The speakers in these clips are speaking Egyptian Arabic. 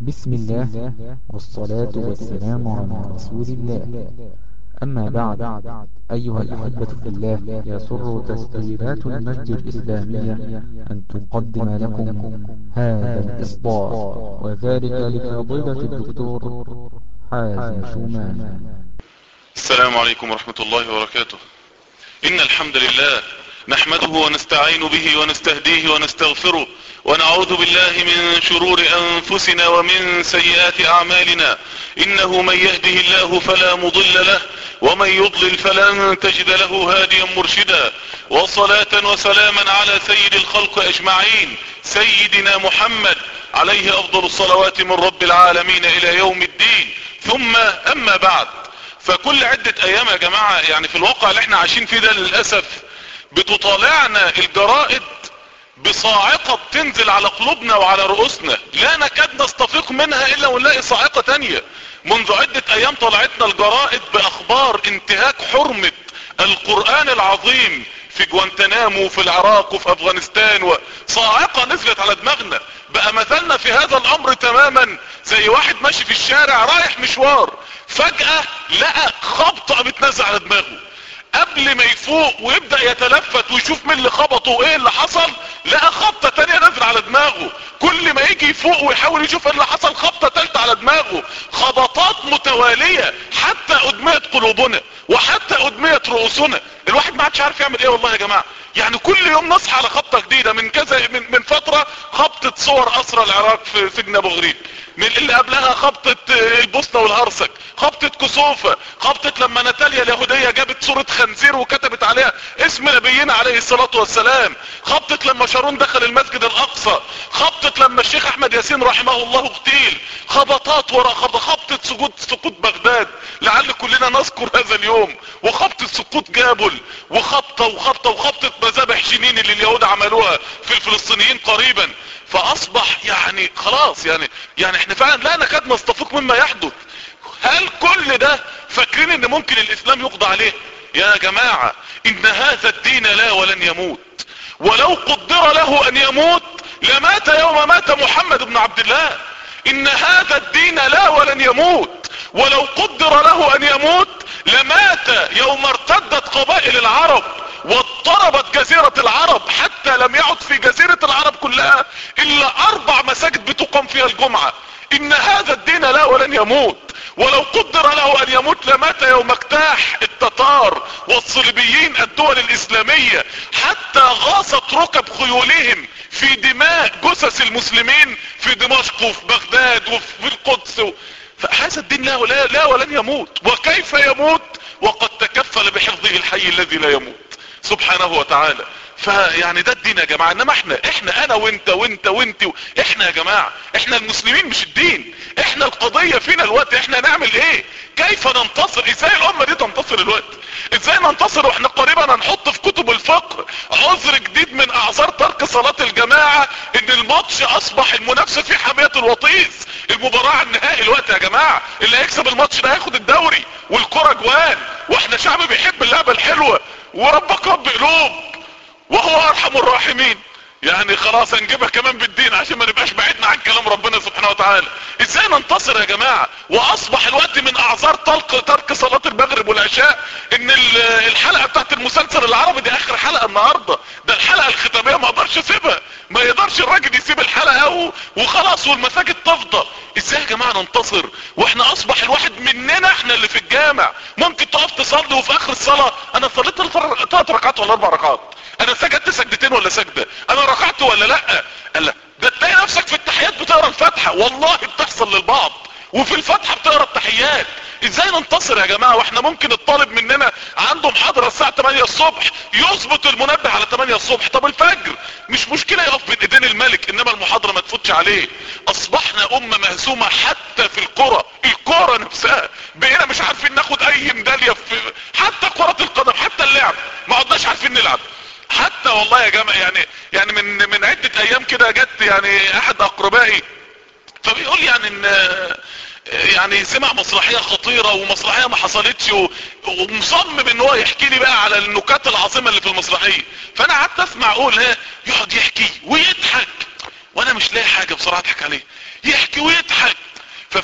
بسم الله والصلاة والسلام على رسول الله أما بعد أيها الأحبة في الله يسر تسجيلات المسجد الإسلامية أن تقدم لكم هذا الإصدار وذلك لفضيلة الدكتور حازم شومان السلام عليكم ورحمة الله وبركاته إن الحمد لله نحمده ونستعين به ونستهديه ونستغفره ونعوذ بالله من شرور أنفسنا ومن سيئات أعمالنا إنه من يهده الله فلا مضل له ومن يضلل فلن تجد له هاديا مرشدا وصلاة وسلاما على سيد الخلق أجمعين سيدنا محمد عليه أفضل الصلوات من رب العالمين إلى يوم الدين ثم أما بعد فكل عدة أيام يا جماعة يعني في الواقع اللي احنا عايشين فيه ده للأسف بتطالعنا الجرائد بصاعقة بتنزل على قلوبنا وعلى رؤوسنا لا نكاد نستفيق منها الا ونلاقي صاعقة تانية منذ عدة ايام طلعتنا الجرائد باخبار انتهاك حرمة القرآن العظيم في جوانتنامو وفي العراق وفي افغانستان وصاعقة نزلت على دماغنا بقى مثلنا في هذا الامر تماما زي واحد ماشي في الشارع رايح مشوار فجأة لقى خبطة بتنزل على دماغه قبل ما يفوق ويبدأ يتلفت ويشوف مين اللي خبطه وايه اللي حصل لقى خبطة تانية نازل على دماغه كل ما يجي يفوق ويحاول يشوف ايه اللي حصل خبطة تالتة على دماغه خبطات متوالية حتى ادميت قلوبنا وحتى ادميت رؤوسنا الواحد ما عادش عارف يعمل ايه والله يا جماعة يعني كل يوم نصحى على خبطة جديدة من كذا من, من فترة خبطة صور اسرى العراق في سجن ابو غريب من اللي قبلها خبطة البوسنة والهرسك خبطة كسوفة خبطة لما ناتاليا اليهودية جابت صورة خنزير وكتبت عليها اسم نبينا عليه الصلاة والسلام خبطة لما شارون دخل المسجد الاقصى خبطة لما الشيخ احمد ياسين رحمه الله اغتيل خبطات وراء خبطة خبطة سقوط سقوط بغداد لعل كلنا نذكر هذا اليوم وخبطة سقوط جابل وخبطة وخبطة وخبطة مذابح جنين اللي اليهود عملوها في الفلسطينيين قريبا فاصبح يعني خلاص يعني يعني احنا فعلا لا نكاد نستفيق مما يحدث هل كل ده فاكرين ان ممكن الاسلام يقضى عليه يا جماعة ان هذا الدين لا ولن يموت ولو قدر له ان يموت لمات يوم مات محمد بن عبد الله ان هذا الدين لا ولن يموت ولو قدر له ان يموت لمات يوم ارتدت قبائل العرب واضطربت جزيرة العرب حتى لم يعد في جزيرة العرب كلها الا اربع مساجد بتقام فيها الجمعة ان هذا الدين لا ولن يموت ولو قدر له ان يموت لمات يوم اجتاح التتار والصليبيين الدول الاسلامية حتى غاصت ركب خيولهم في دماء جثث المسلمين في دمشق وفي بغداد وفي القدس و... فهذا الدين لا, لا, لا ولن يموت وكيف يموت وقد تكفل بحفظه الحي الذي لا يموت سبحانه وتعالى فيعني ده الدين يا جماعة انما احنا احنا انا وانت وانت وانت و... احنا يا جماعة احنا المسلمين مش الدين احنا القضية فينا الوقت احنا نعمل ايه كيف ننتصر ازاي الامة دي تنتصر الوقت ازاي ننتصر واحنا قريبا هنحط في كتب الفقه عذر جديد من اعذار ترك صلاة الجماعة ان الماتش اصبح المنافسة في حامية الوطيس المباراة النهائي الوقت يا جماعة اللي هيكسب الماتش ده هياخد الدوري والكرة جوان واحنا شعب بيحب اللعبة الحلوة وربك رب قلوب وهو ارحم الراحمين يعني خلاص هنجيبها كمان بالدين عشان ما نبقاش بعيدنا عن كلام ربنا سبحانه وتعالى ازاي ننتصر يا جماعة واصبح الوقت من اعذار تلق ترك صلاة المغرب والعشاء ان الحلقة بتاعت المسلسل العربي دي اخر حلقة النهاردة ده الحلقة الختامية ما اقدرش اسيبها ما يقدرش الراجل يسيب الحلقة وخلاص والمساجد تفضى ازاي يا جماعة ننتصر واحنا اصبح الواحد مننا احنا اللي في الجامع ممكن تقف تصلي وفي اخر الصلاة انا صليت ثلاث ركعات ولا اربع ركعات انا سجدت سجدتين ولا سجدة انا ركعت ولا لا قال لا ده تلاقي نفسك في التحيات بتقرا الفاتحة والله بتحصل للبعض وفي الفاتحة بتقرا التحيات ازاي ننتصر يا جماعة واحنا ممكن الطالب مننا عنده محاضرة الساعة 8 الصبح يظبط المنبه على 8 الصبح طب الفجر مش مشكلة يقف بين ايدين الملك انما المحاضرة ما تفوتش عليه اصبحنا امة مهزومة حتى في الكرة الكرة نفسها بقينا مش عارفين ناخد اي ميدالية في حتى كرة القدم حتى اللعب ما عدناش عارفين نلعب حتى والله يا جماعة يعني يعني من من عدة ايام كده جت يعني احد اقربائي فبيقول يعني ان يعني سمع مسرحية خطيرة ومسرحية ما حصلتش و- ومصمم ان هو يحكي لي بقى على النكات العظيمة اللي في المسرحية فانا قعدت اسمع اقول ها يقعد يحكي ويضحك وانا مش لاقي حاجة بصراحة اضحك عليه يحكي ويضحك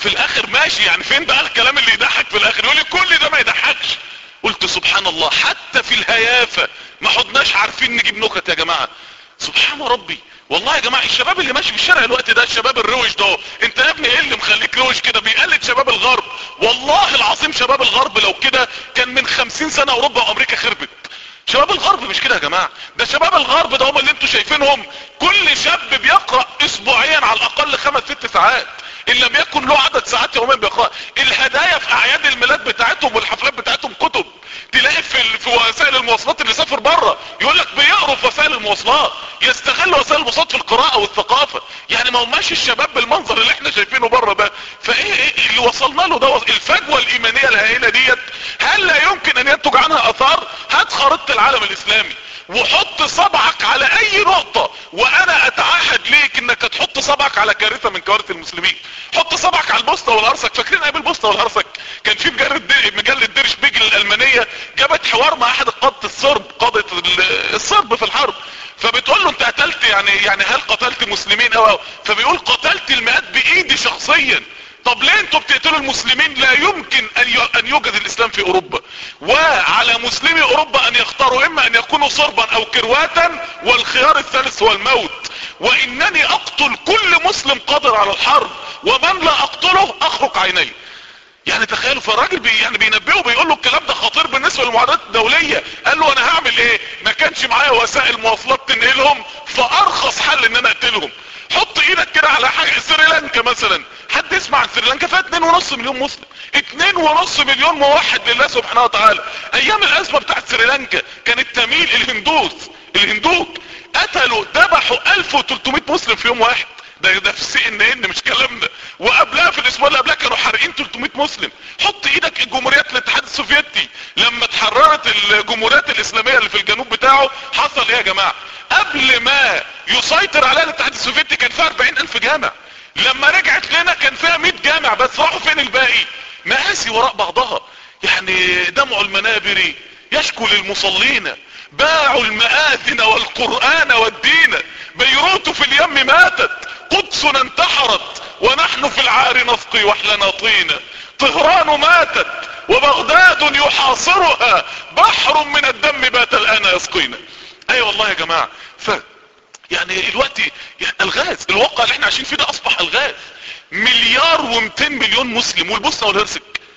ففي الاخر ماشي يعني فين بقى الكلام اللي يضحك في الاخر يقول لي كل ده ما يضحكش قلت سبحان الله حتى في الهيافة ما حدناش عارفين نجيب نكت يا جماعة سبحان ربي والله يا جماعة الشباب اللي ماشي في الشارع الوقت ده الشباب الروش ده انت يا ابني ايه اللي مخليك روش كده بيقلد شباب الغرب والله العظيم شباب الغرب لو كده كان من خمسين سنة اوروبا وامريكا خربت شباب الغرب مش كده يا جماعة ده شباب الغرب ده هم اللي انتوا شايفينهم كل شاب بيقرأ اسبوعيا على الاقل خمس ست ساعات ان لم يكن له عدد ساعات يوميا بيقرأ الهدايا في اعياد الميلاد بتاعتهم والحفلات بتاعتهم كتب تلاقي في, في وسائل المواصلات اللي سافر بره يقول لك بيقروا في وسائل المواصلات يستغل وسائل المواصلات في القراءة والثقافة يعني ما هماش الشباب بالمنظر اللي احنا شايفينه بره ده فايه ايه اللي وصلنا له ده الفجوة الايمانية الهائلة ديت هل لا يمكن ان ينتج عنها اثار هات خريطة العالم الاسلامي وحط صبعك على اي نقطة وانا اتعهد ليك انك تحط صبعك على كارثة من كوارث المسلمين حط صبعك على البوسطة والهرسك فاكرين ايام البوسطة والهرسك كان في مجلة مجلة ديرش بيجل الالمانية جابت حوار مع احد قادة الصرب قادة الصرب في الحرب فبتقول له انت قتلت يعني يعني هل قتلت مسلمين او او فبيقول قتلت المئات بايدي شخصيا طب ليه انتوا بتقتلوا المسلمين لا يمكن ان يوجد الاسلام في اوروبا وعلى مسلمي اوروبا ان يختاروا اما ان يكونوا صربا او كرواتا والخيار الثالث هو الموت وانني اقتل كل مسلم قادر على الحرب ومن لا اقتله اخرق عينيه يعني تخيلوا فالراجل بي يعني بينبهه بيقول له الكلام ده خطير بالنسبة للمعادلات الدولية قال له انا هعمل ايه ما كانش معايا وسائل مواصلات تنقلهم فارخص حل ان انا اقتلهم حط ايدك كده على حاجة سريلانكا مثلا حد يسمع عن سريلانكا فيها اتنين ونص مليون مسلم اتنين ونص مليون موحد لله سبحانه وتعالى ايام الازمة بتاعت سريلانكا كانت تميل الهندوس الهندوك قتلوا ذبحوا 1300 مسلم في يوم واحد ده ده في سي ان ان مش كلامنا وقبلها في الاسبوع اللي قبلها كانوا حارقين 300 مسلم حط ايدك الجمهوريات الاتحاد السوفيتي لما اتحررت الجمهوريات الاسلاميه اللي في الجنوب بتاعه حصل ايه يا جماعه قبل ما يسيطر عليها الاتحاد السوفيتي كان فيها 40 الف جامع لما رجعت لنا كان فيها 100 جامع بس راحوا فين الباقي مآسي وراء بعضها يعني دمع المنابر يشكو للمصلين باعوا المآذن والقرآن والدين بيروت في اليم ماتت قدسنا انتحرت ونحن في العار نسقي وحلنا طين طهران ماتت وبغداد يحاصرها بحر من الدم بات الان يسقينا اي أيوة والله يا جماعة ف يعني الوقت الغاز الواقع اللي احنا عايشين فيه ده اصبح الغاز مليار و200 مليون مسلم والبوسنة والهرسك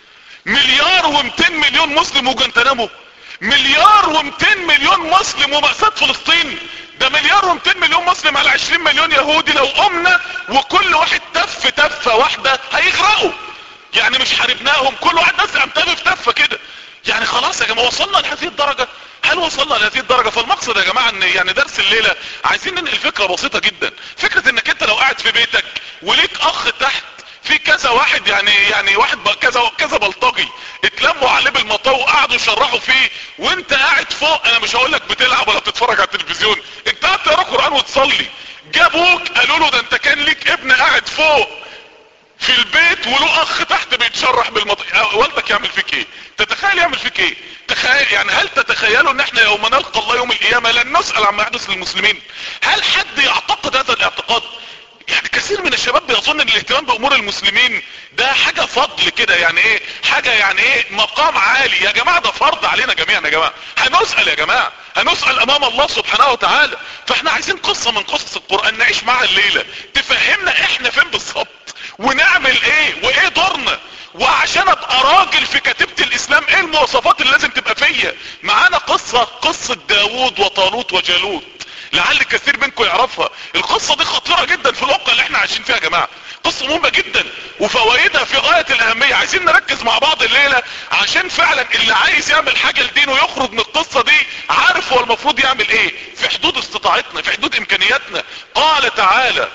مليار و200 مليون مسلم وجنتنامو مليار و200 مليون مسلم ومأساة فلسطين ده مليار و200 مليون مسلم على 20 مليون يهودي لو قمنا وكل واحد تف تفة واحدة هيغرقوا يعني مش حاربناهم كل واحد ناس قام تف تفة كده يعني خلاص يا جماعة وصلنا لهذه الدرجة هل وصلنا لهذه الدرجة فالمقصد يا جماعة ان يعني درس الليلة عايزين ننقل فكرة بسيطة جدا فكرة انك انت لو قاعد في بيتك وليك اخ تحت في كذا واحد يعني يعني واحد كذا كذا بلطجي اتلموا عليه بالمطاو وقعدوا يشرحوا فيه وانت قاعد فوق انا مش هقول لك بتلعب ولا بتتفرج على التلفزيون انت قاعد تقرا قران وتصلي جابوك قالوا له ده انت كان ليك ابن قاعد فوق في البيت وله اخ تحت بيتشرح بالمطاو والدك يعمل فيك ايه تتخيل يعمل فيك ايه تخيل يعني هل تتخيلوا ان احنا يوم نلقى الله يوم القيامة لن نسأل عما يحدث للمسلمين هل حد يعتقد هذا الاعتقاد يعني كثير من الشباب بيظن ان الاهتمام بامور المسلمين ده حاجة فضل كده يعني ايه حاجة يعني ايه مقام عالي يا جماعة ده فرض علينا جميعا يا جماعة هنسأل يا جماعة هنسأل امام الله سبحانه وتعالى فاحنا عايزين قصة من قصص القرآن نعيش معها الليلة تفهمنا احنا فين بالظبط ونعمل ايه وايه دورنا وعشان ابقى راجل في كتيبة الاسلام ايه المواصفات اللي لازم تبقى فيا معانا قصة قصة داوود وطالوت وجالوت لعل كثير منكم يعرفها القصة دي خطيرة جدا في الواقع اللي احنا عايشين فيها يا جماعة قصة مهمة جدا وفوائدها في غاية الاهمية عايزين نركز مع بعض الليلة عشان فعلا اللي عايز يعمل حاجة لدينه يخرج من القصة دي عارف هو المفروض يعمل ايه في حدود استطاعتنا في حدود امكانياتنا قال تعالى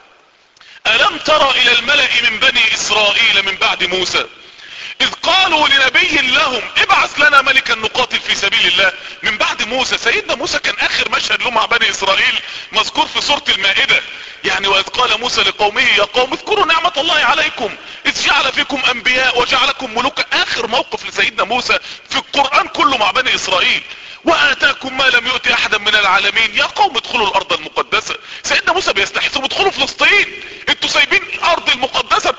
الم ترى الى الملأ من بني اسرائيل من بعد موسى اذ قالوا لنبي لهم ابعث لنا ملكا نقاتل في سبيل الله من بعد موسى سيدنا موسى كان اخر مشهد له مع بني اسرائيل مذكور في سورة المائدة يعني واذ قال موسى لقومه يا قوم اذكروا نعمة الله عليكم اذ جعل فيكم انبياء وجعلكم ملوكا اخر موقف لسيدنا موسى في القرآن كله مع بني اسرائيل واتاكم ما لم يؤتي احدا من العالمين يا قوم ادخلوا الارض المقدسة سيدنا موسى بيستحثوا ادخلوا فلسطين انتوا سايبين الارض المقدسة بتنتهكوا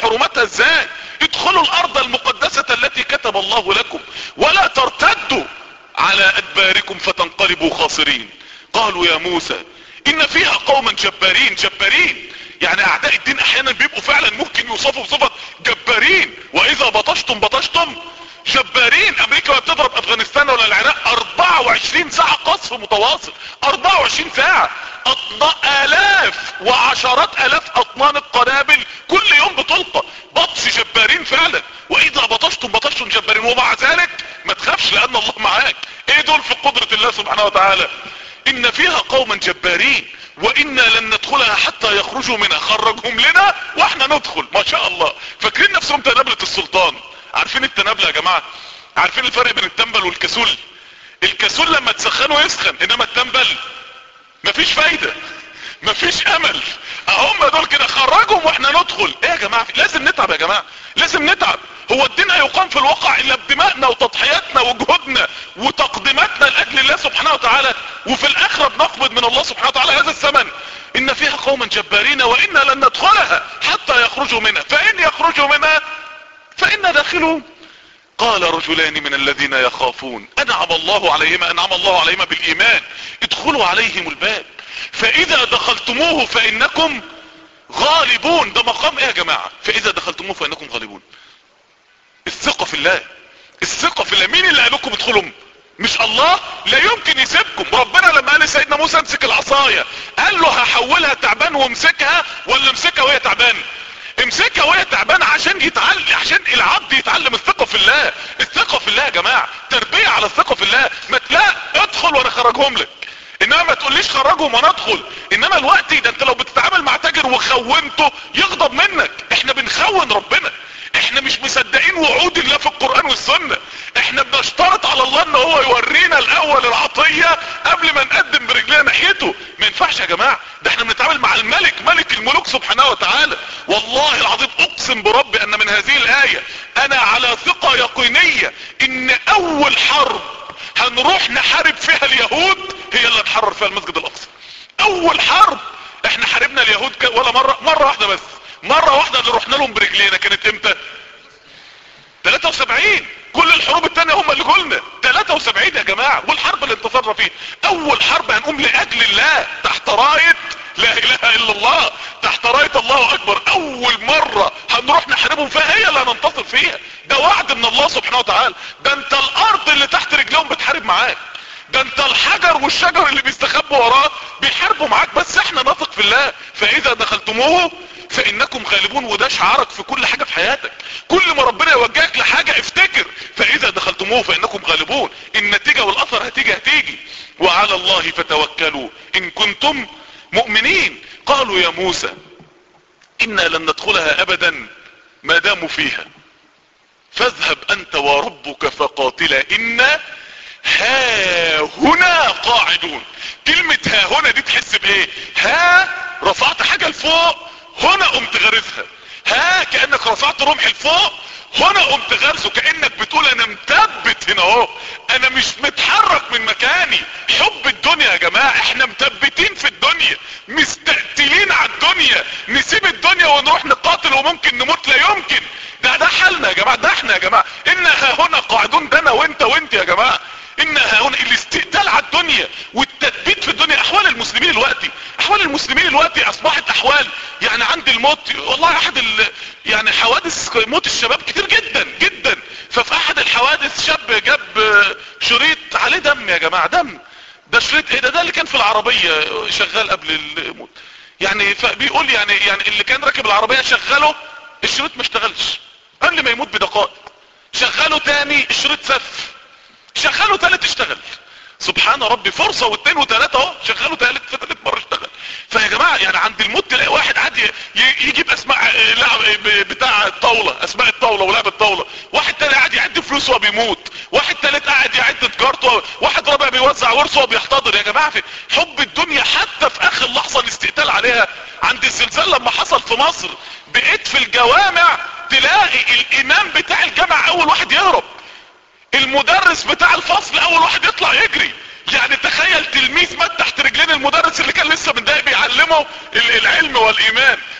حرمتها ازاي ادخلوا الارض المقدسة التي كتب الله لكم ولا ترتدوا على ادباركم فتنقلبوا خاسرين قالوا يا موسى ان فيها قوما جبارين جبارين يعني اعداء الدين احيانا بيبقوا فعلا ممكن يوصفوا بصفة جبارين واذا بطشتم بطشتم جبارين امريكا وهي بتضرب افغانستان ولا العراق 24 ساعة قصف متواصل 24 ساعة أطن... الاف وعشرات الاف اطنان القنابل كل يوم بتلقى بطش جبارين فعلا واذا بطشتم بطشتم جبارين ومع ذلك ما تخافش لان الله معاك ايه دول في قدرة الله سبحانه وتعالى ان فيها قوما جبارين وانا لن ندخلها حتى يخرجوا منها خرجهم لنا واحنا ندخل ما شاء الله فاكرين نفسهم تنابلة السلطان عارفين التنابلة يا جماعة عارفين الفرق بين التنبل والكسول الكسول لما تسخنه يسخن انما التنبل مفيش فايدة مفيش امل اهم دول كده خرجهم واحنا ندخل ايه يا جماعة لازم نتعب يا جماعة لازم نتعب هو الدين هيقام في الواقع الا بدمائنا وتضحياتنا وجهودنا وتقديماتنا لاجل الله سبحانه وتعالى وفي الاخرة بنقبض من الله سبحانه وتعالى هذا الثمن ان فيها قوما جبارين وانا لن ندخلها حتى يخرجوا منها فان يخرجوا منها فإنا داخلون قال رجلان من الذين يخافون انعم الله عليهما انعم الله عليهما بالايمان ادخلوا عليهم الباب فاذا دخلتموه فانكم غالبون ده مقام ايه يا جماعة فاذا دخلتموه فانكم غالبون الثقة في الله الثقة في الله مين اللي قالكم ادخلوا مش الله لا يمكن يسيبكم ربنا لما قال لسيدنا موسى امسك العصاية قال له هحولها تعبان وامسكها ولا امسكها وهي تعبان امسكها وهي تعبانه عشان يتعلم عشان العبد يتعلم الثقه في الله الثقه في الله يا جماعه تربيه على الثقه في الله ما لا ادخل وانا خرجهم لك انما ما تقوليش خرجهم وانا ادخل انما الوقت ده انت لو بتتعامل مع تاجر وخونته يغضب منك احنا بنخون ربنا احنا مش مصدقين وعود الله في القرآن والسنة احنا بنشترط على الله ان هو يورينا الاول العطية قبل ما نقدم برجلنا ناحيته ما ينفعش يا جماعة ده احنا بنتعامل مع الملك ملك الملوك سبحانه وتعالى والله العظيم اقسم بربي ان من هذه الاية انا على ثقة يقينية ان اول حرب هنروح نحارب فيها اليهود هي اللي نحرر فيها المسجد الاقصى اول حرب احنا حاربنا اليهود ولا مرة مرة واحدة بس مرة واحدة اللي رحنا لهم برجلينا كانت امتى 73 كل الحروب التانية هم اللي قلنا 73 يا جماعة والحرب اللي انتصرنا فيه اول حرب هنقوم لاجل الله تحت راية لا اله الا الله تحت راية الله اكبر اول مرة هنروح نحاربهم فيها هي اللي هننتصر فيها ده وعد من الله سبحانه وتعالى ده انت الارض اللي تحت رجلهم بتحارب معاك ده انت الحجر والشجر اللي بيستخبوا وراه بيحاربوا معاك بس احنا نثق في الله فاذا دخلتموه فانكم غالبون وده شعارك في كل حاجة في حياتك كل ما ربنا يوجهك لحاجة افتكر فاذا دخلتموه فانكم غالبون النتيجة والاثر هتيجي هتيجي وعلى الله فتوكلوا ان كنتم مؤمنين قالوا يا موسى انا لن ندخلها ابدا ما داموا فيها فاذهب انت وربك فقاتلا انا ها هنا قاعدون كلمة ها هنا دي تحس بايه ها رفعت حاجة لفوق هنا قمت غارسها ها كأنك رفعت رمح لفوق هنا قمت غارسه كأنك بتقول انا مثبت هنا اهو انا مش متحرك من مكاني حب الدنيا يا جماعة احنا مثبتين في الدنيا مستقتلين على الدنيا نسيب الدنيا ونروح نقاتل وممكن نموت لا يمكن ده ده حالنا يا جماعة ده احنا يا جماعة ان ها هنا قاعدون ده انا وانت وانت يا جماعة ان ها هنا الاستقتال على الدنيا والتثبيت في الدنيا احوال المسلمين الوقتي احوال المسلمين الوقتي اصبحت احوال يعني عند الموت والله احد ال يعني حوادث موت الشباب كتير جدا جدا ففي احد الحوادث شاب جاب شريط عليه دم يا جماعة دم ده شريط ايه ده ده اللي كان في العربية شغال قبل الموت يعني فبيقول يعني يعني اللي كان راكب العربية شغله الشريط ما اشتغلش قبل ما يموت بدقائق شغله تاني الشريط سف شغله تالت اشتغل سبحان ربي فرصة واثنين وثلاثة اهو شغله تالت في ثالث مرة اشتغل فيا جماعة يعني عند الموت تلاقي واحد قاعد يجيب اسماء لعب بتاع الطاولة اسماء الطاولة ولعب الطاولة واحد تاني قاعد يعد فلوسه وبيموت واحد تالت قاعد يعد تجارته واحد رابع بيوزع ورثه وبيحتضر يا جماعة في حب الدنيا حتى في اخر لحظة الاستقتال عليها عند الزلزال لما حصل في مصر بقيت في الجوامع تلاقي الامام بتاع الجامع اول واحد يهرب المدرس بتاع الفصل اول واحد يطلع يجري يعني تخيل تلميذ مات تحت رجلين المدرس اللي كان لسه من دقايق بيعلمه العلم والايمان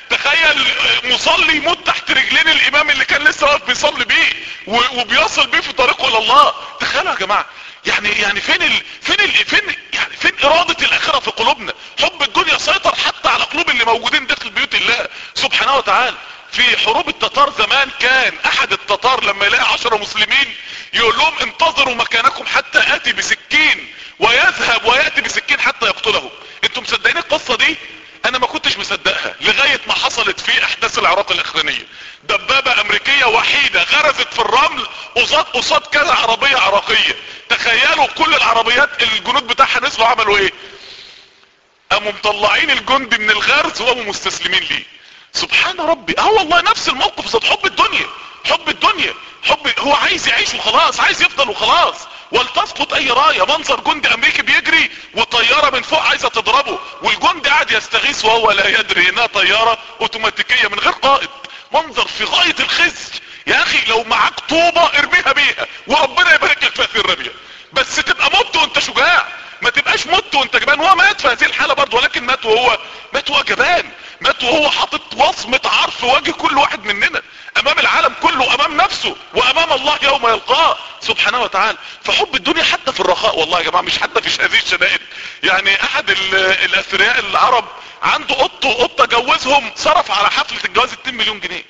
تخيل مصلي يموت تحت رجلين الامام اللي كان لسه واقف بيصلي بيه وبيصل بيه في طريقه الى الله تخيلوا يا جماعه يعني يعني فين ال... فين ال... فين يعني فين اراده الاخره في قلوبنا حب الدنيا سيطر حتى على قلوب اللي موجودين داخل بيوت الله سبحانه وتعالى في حروب التتار زمان كان احد التتار لما يلاقي عشرة مسلمين يقول لهم انتظروا مكانكم حتى اتي بسكين ويذهب ويأتي بسكين حتى يقتلهم انتم مصدقين القصة دي انا ما كنتش مصدقها لغاية ما حصلت في احداث العراق الاخرانية دبابة امريكية وحيدة غرزت في الرمل قصاد قصاد كذا عربية عراقية تخيلوا كل العربيات الجنود بتاعها نزلوا عملوا ايه قاموا مطلعين الجندي من الغرز وقاموا مستسلمين ليه سبحان ربي اه والله نفس الموقف صد حب الدنيا حب الدنيا حب هو عايز يعيش وخلاص عايز يفضل وخلاص ولتسقط اي راية منظر جندي امريكي بيجري وطيارة من فوق عايزة تضربه والجندي قاعد يستغيث وهو لا يدري انها طيارة اوتوماتيكية من غير قائد منظر في غاية الخزي يا اخي لو معاك طوبة ارميها بيها وربنا يبارك لك في هذه الرمية بس تبقى مت وانت شجاع ما تبقاش مت وانت جبان هو مات في هذه الحالة برضه ولكن مات وهو مات وهو جبان مات وهو حاطط وصمة عار في وجه كل واحد مننا امام العالم كله امام نفسه وامام الله يوم يلقاه سبحانه وتعالى فحب الدنيا حتى في الرخاء والله يا جماعة مش حتى في هذه الشدائد يعني احد الاثرياء العرب عنده قط وقطة جوزهم صرف على حفلة الجواز 2 مليون جنيه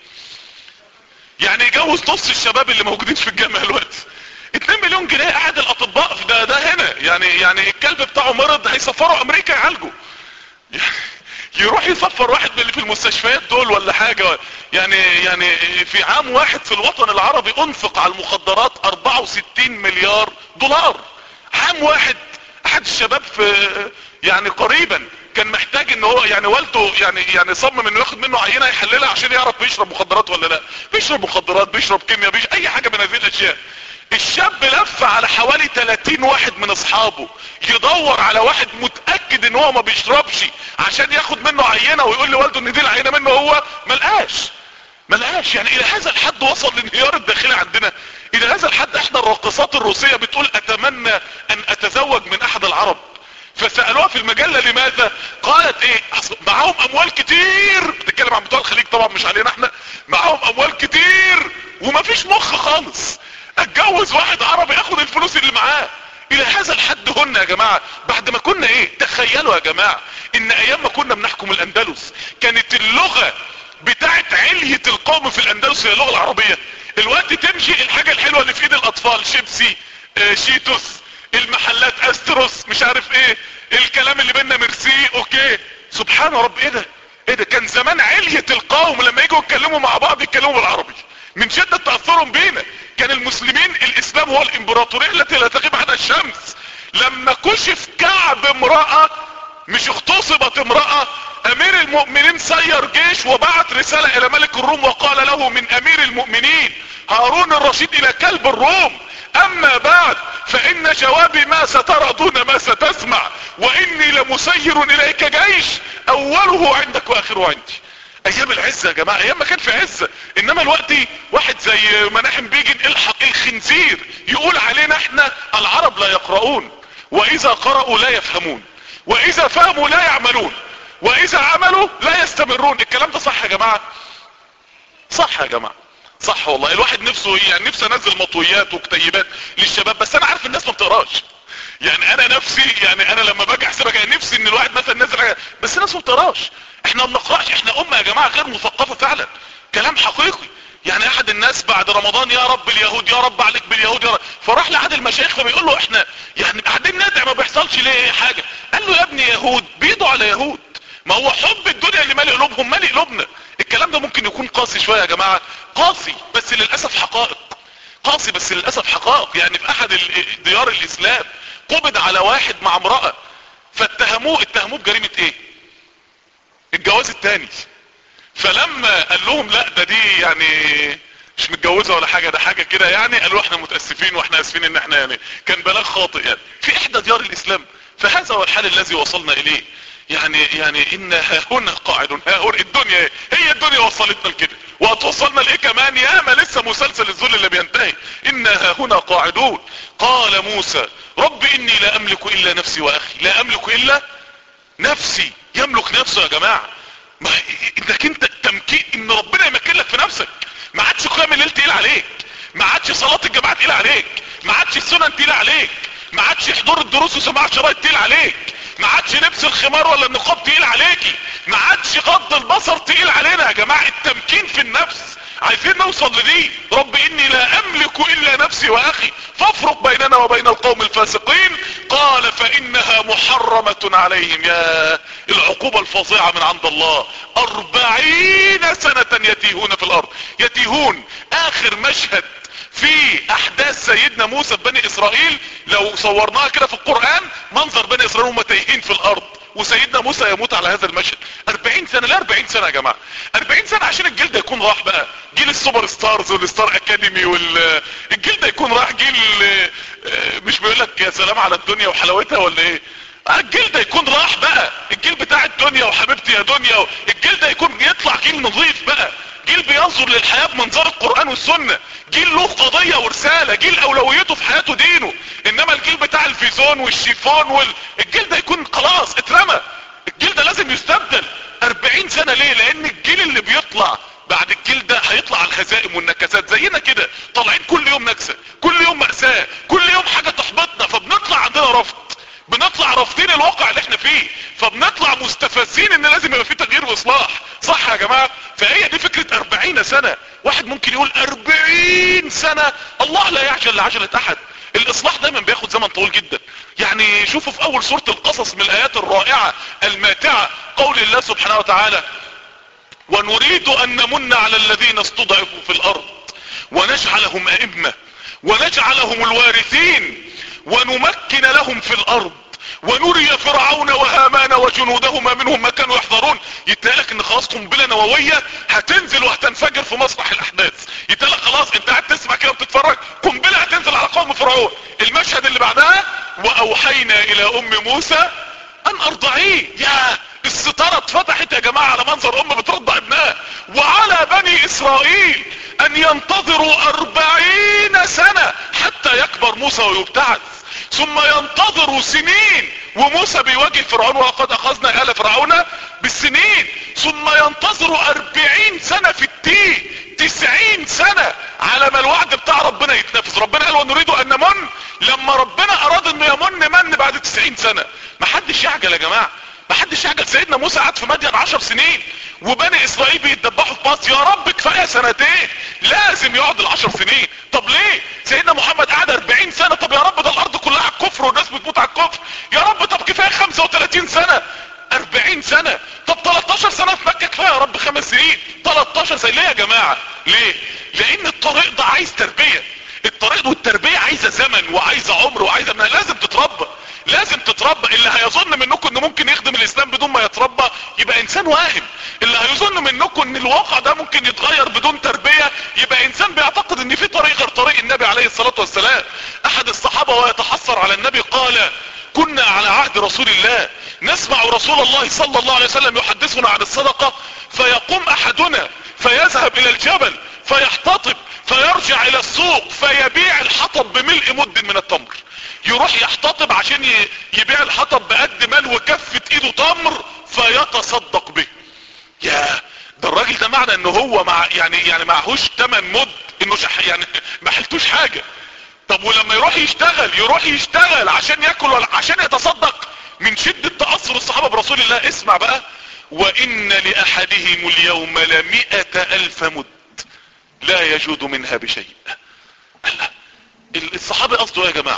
يعني يجوز نص الشباب اللي موجودين في الجامعة دلوقتي 2 مليون جنيه احد الاطباء ده ده هنا يعني يعني الكلب بتاعه مرض هيسفره امريكا يعالجه يروح يصفر واحد من اللي في المستشفيات دول ولا حاجة يعني يعني في عام واحد في الوطن العربي انفق على المخدرات 64 مليار دولار عام واحد احد الشباب في يعني قريبا كان محتاج ان هو يعني والده يعني يعني صمم انه ياخد منه عينه يحللها عشان يعرف بيشرب مخدرات ولا لا بيشرب مخدرات بيشرب كيمياء بيش اي حاجه من هذه الاشياء الشاب لف على حوالي 30 واحد من اصحابه يدور على واحد متأكد ان هو ما بيشربش عشان ياخد منه عينة ويقول لوالده ان دي العينة منه هو ملقاش ملقاش يعني الى هذا الحد وصل الانهيار الداخلي عندنا الى هذا الحد احنا الراقصات الروسية بتقول اتمنى ان اتزوج من احد العرب فسألوها في المجلة لماذا قالت ايه معاهم اموال كتير بتتكلم عن بتوع الخليج طبعا مش علينا احنا معاهم اموال كتير ومفيش مخ خالص اتجوز واحد عربي اخد الفلوس اللي معاه الى هذا الحد هن يا جماعة بعد ما كنا ايه تخيلوا يا جماعة ان ايام ما كنا بنحكم الاندلس كانت اللغة بتاعت علية القوم في الاندلس هي اللغة العربية الوقت تمشي الحاجة الحلوة اللي في ايد الاطفال شيبسي آه شيتوس المحلات استروس مش عارف ايه الكلام اللي بينا ميرسي اوكي سبحان رب ايه ده ايه ده كان زمان علية القوم لما يجوا يتكلموا مع بعض يتكلموا بالعربي من شدة تأثرهم بينا كان المسلمين الاسلام هو الامبراطورية التي لا تغيب عنها الشمس لما كشف كعب امرأة مش اغتصبت امرأة امير المؤمنين سير جيش وبعت رسالة الى ملك الروم وقال له من امير المؤمنين هارون الرشيد الى كلب الروم اما بعد فان جوابي ما سترى دون ما ستسمع واني لمسير اليك جيش اوله عندك واخره عندي ايام العزة يا جماعة ايام ما كان في عزة انما الوقت واحد زي مناحم بيجي الحق الخنزير يقول علينا احنا العرب لا يقرؤون واذا قرأوا لا يفهمون واذا فهموا لا يعملون واذا عملوا لا يستمرون الكلام ده صح يا جماعة صح يا جماعة صح والله الواحد نفسه يعني نفسه انزل مطويات وكتيبات للشباب بس انا عارف الناس ما بتقراش يعني انا نفسي يعني انا لما باجي احسبها كان نفسي ان الواحد مثلا نزل حاجه بس الناس ما بتقراش احنا ما بنقراش احنا امه يا جماعه غير مثقفه فعلا كلام حقيقي يعني احد الناس بعد رمضان يا رب اليهود يا رب عليك باليهود يا رب فراح لاحد المشايخ فبيقول له احنا يعني قاعدين ندعي ما بيحصلش ليه حاجه قال له يا ابني يهود بيدوا على يهود ما هو حب الدنيا اللي مالي قلوبهم مالي قلوبنا الكلام ده ممكن يكون قاسي شويه يا جماعه قاسي بس للاسف حقائق قاسي بس للاسف حقائق يعني في احد ديار الاسلام قبض على واحد مع امرأة فاتهموه اتهموه بجريمة ايه الجواز التاني فلما قال لهم لا ده دي يعني مش متجوزة ولا حاجة ده حاجة كده يعني قالوا احنا متأسفين واحنا اسفين ان احنا يعني كان بلاغ خاطئ يعني في احدى ديار الاسلام فهذا هو الحال الذي وصلنا اليه يعني يعني ان ها هنا قاعد ها هنا الدنيا هي الدنيا وصلتنا لكده وهتوصلنا لايه كمان ياما لسه مسلسل الذل اللي بينتهي ان ها هنا قاعدون قال موسى رب اني لا املك الا نفسي واخي لا املك الا نفسي يملك نفسه يا جماعة ما انك انت التمكين ان ربنا يمكن لك في نفسك ما عادش قيام الليل تقيل عليك ما عادش صلاة الجماعة تقيل عليك ما عادش السنن تقيل عليك ما عادش حضور الدروس وسماع الشرايط تقيل عليك ما عادش لبس الخمار ولا النقاب تقيل عليكي ما عادش غض البصر تقيل علينا يا جماعة التمكين في النفس عايزين نوصل لدي رب اني لا املك الا نفسي واخي فافرق بيننا وبين القوم الفاسقين قال فانها محرمة عليهم يا العقوبة الفظيعة من عند الله اربعين سنة يتيهون في الارض يتيهون اخر مشهد في احداث سيدنا موسى في بني اسرائيل لو صورناها كده في القرآن منظر بني اسرائيل هم تايهين في الارض وسيدنا موسى يموت على هذا المشهد 40 سنة لا 40 سنة يا جماعة 40 سنة عشان الجيل ده يكون راح بقى جيل السوبر ستارز والستار اكاديمي والجيل ده يكون راح جيل مش بيقول لك يا سلام على الدنيا وحلاوتها ولا ايه الجيل ده يكون راح بقى الجيل بتاع الدنيا وحبيبتي يا دنيا الجيل ده يكون يطلع جيل نظيف بقى جيل بينظر للحياة بمنظار القرآن والسنة جيل له قضية ورسالة جيل اولويته في حياته دينه انما الجيل بتاع الفيزون والشيفون وال... الجيل ده يكون خلاص اترمى الجيل ده لازم يستبدل 40 سنة ليه لان الجيل اللي بيطلع بعد الجيل ده هيطلع على الهزائم والنكسات زينا كده طالعين كل يوم نكسة كل يوم مأساة كل يوم حاجة تحبطنا فبنطلع عندنا رفض بنطلع رافضين الواقع اللي احنا فيه فبنطلع مستفزين ان لازم يبقى في تغيير واصلاح صح يا جماعة فهي دي فكرة اربعين سنة واحد ممكن يقول اربعين سنة الله لا يعجل لعجلة احد الاصلاح دايما بياخد زمن طويل جدا يعني شوفوا في اول سورة القصص من الايات الرائعة الماتعة قول الله سبحانه وتعالى ونريد ان نمن على الذين استضعفوا في الارض ونجعلهم ائمة ونجعلهم الوارثين ونمكن لهم في الارض ونري فرعون وهامان وجنودهما منهم ما كانوا يحذرون يتقالك ان خلاص قنبلة نووية هتنزل وهتنفجر في مسرح الاحداث يتقالك خلاص انت قاعد تسمع كده وبتتفرج قنبلة هتنزل على قوم فرعون المشهد اللي بعدها واوحينا الى ام موسى ان ارضعيه يا الستارة اتفتحت يا جماعة على منظر ام بترضع ابنها وعلى بني اسرائيل ان ينتظروا اربعين سنة حتى يكبر موسى ويبتعث ثم ينتظروا سنين وموسى بيواجه فرعون وقد اخذنا ال فرعون بالسنين ثم ينتظروا اربعين سنة في التيه تسعين سنة على ما الوعد بتاع ربنا يتنفذ ربنا قال ونريد ان نمن لما ربنا اراد انه يمن من بعد تسعين سنة محدش يعجل يا جماعة محدش يعجل سيدنا موسى قعد في مدين عشر سنين وبني اسرائيل بيتدبحوا في مصر يا رب كفاية سنتين لازم يقعد العشر سنين طب ليه سيدنا محمد قعد 40 سنة طب يا رب ده الارض كلها على الكفر والناس بتموت على الكفر يا رب طب كفاية 35 سنة 40 سنة طب 13 سنة في مكة كفاية يا رب خمس سنين 13 سنة ليه يا جماعة ليه لان الطريق ده عايز تربية الطريق والتربية عايزة زمن وعايزة عمر وعايزة ما لازم تتربى لازم تتربى اللي هيظن منكم انه ممكن يخدم الاسلام بدون ما يتربى يبقى انسان واهم اللي هيظن منكم ان الواقع ده ممكن يتغير بدون تربية يبقى انسان بيعتقد ان في طريق غير طريق النبي عليه الصلاة والسلام احد الصحابة ويتحسر على النبي قال كنا على عهد رسول الله نسمع رسول الله صلى الله عليه وسلم يحدثنا عن الصدقة فيقوم احدنا فيذهب الى الجبل فيحتطب فيرجع الى السوق فيبيع الحطب بملء مد من التمر يروح يحتطب عشان يبيع الحطب بقد مال وكفة ايده تمر فيتصدق به يا ده الراجل ده معنى ان هو مع يعني يعني معهوش تمن مد انه شح يعني ما حلتوش حاجة طب ولما يروح يشتغل يروح يشتغل عشان ياكل ولا عشان يتصدق من شدة تأثر الصحابة برسول الله اسمع بقى وان لاحدهم اليوم لمئة الف مد لا يجود منها بشيء الله الصحابة قصده يا جماعة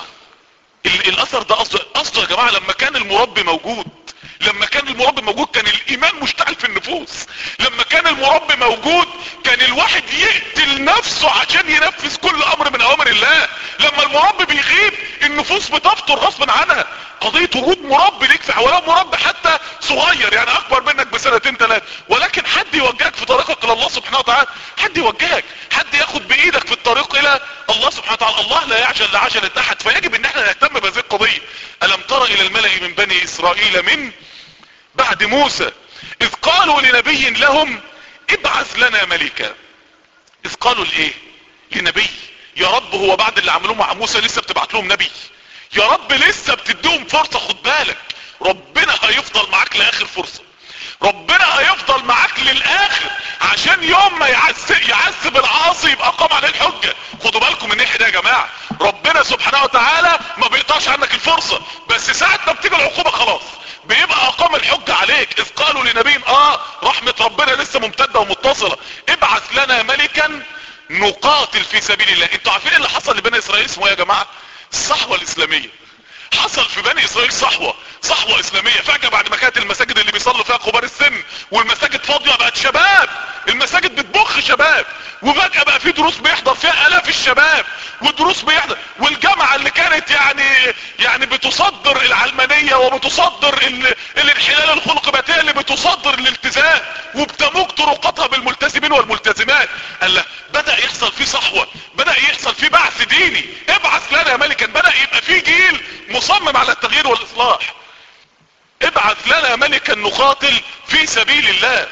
الاثر ده قصده قصده يا جماعة لما كان المربي موجود لما كان المربي موجود كان الايمان مشتعل في النفوس لما كان المربي موجود كان الواحد يقتل نفسه عشان ينفذ كل امر من اوامر الله لما المربي بيغيب النفوس بتفطر غصبا عنها قضية وجود مربي ليك في ولو مربي حتى صغير يعني اكبر منك بسنتين ثلاثة ولكن حد يوجهك في طريقك الى الله سبحانه وتعالى حد يوجهك حد ياخد بايدك في الطريق الى الله سبحانه وتعالى الله لا يعجل لعجلة احد فيجب ان احنا نهتم بهذه القضية الم ترى الى الملأ من بني اسرائيل من بعد موسى اذ قالوا لنبي لهم ابعث لنا ملكا اذ قالوا لايه لنبي يا رب هو بعد اللي عملوه مع موسى لسه بتبعت لهم نبي يا رب لسه بتديهم فرصة خد بالك ربنا هيفضل معاك لاخر فرصة ربنا هيفضل معاك للاخر عشان يوم ما يعذب يعذب العاصي يبقى قام عليه الحجة خدوا بالكم من الناحية دي يا جماعة ربنا سبحانه وتعالى ما بيقطعش عنك الفرصة بس ساعة ما بتيجي العقوبة خلاص بيبقى اقام الحجة عليك اذ قالوا لنبي اه رحمة ربنا لسه ممتدة ومتصلة ابعث لنا ملكا نقاتل في سبيل الله انتوا عارفين ايه اللي حصل لبني اسرائيل اسمه ايه يا جماعة الصحوة الاسلامية حصل في بني اسرائيل صحوة صحوة اسلامية فجأة بعد ما كانت المساجد اللي بيصلوا فيها كبار السن والمساجد فاضية بقت شباب المساجد بتبخ شباب وفجأة بقى في دروس بيحضر فيها الاف الشباب ودروس بيحضر والجامعة اللي كانت يعني يعني بتصدر العلمانية وبتصدر ال... الانحلال الخلقي بقت هي اللي بتصدر الالتزام وبتموج طرقاتها بالملتزمين والملتزمات قال له بدأ يحصل فيه صحوة بدأ يحصل فيه بعث ديني ابعث لنا يا ملكا بدأ يبقى فيه جيل مصمم على التغيير والاصلاح ابعث لنا ملكا نقاتل في سبيل الله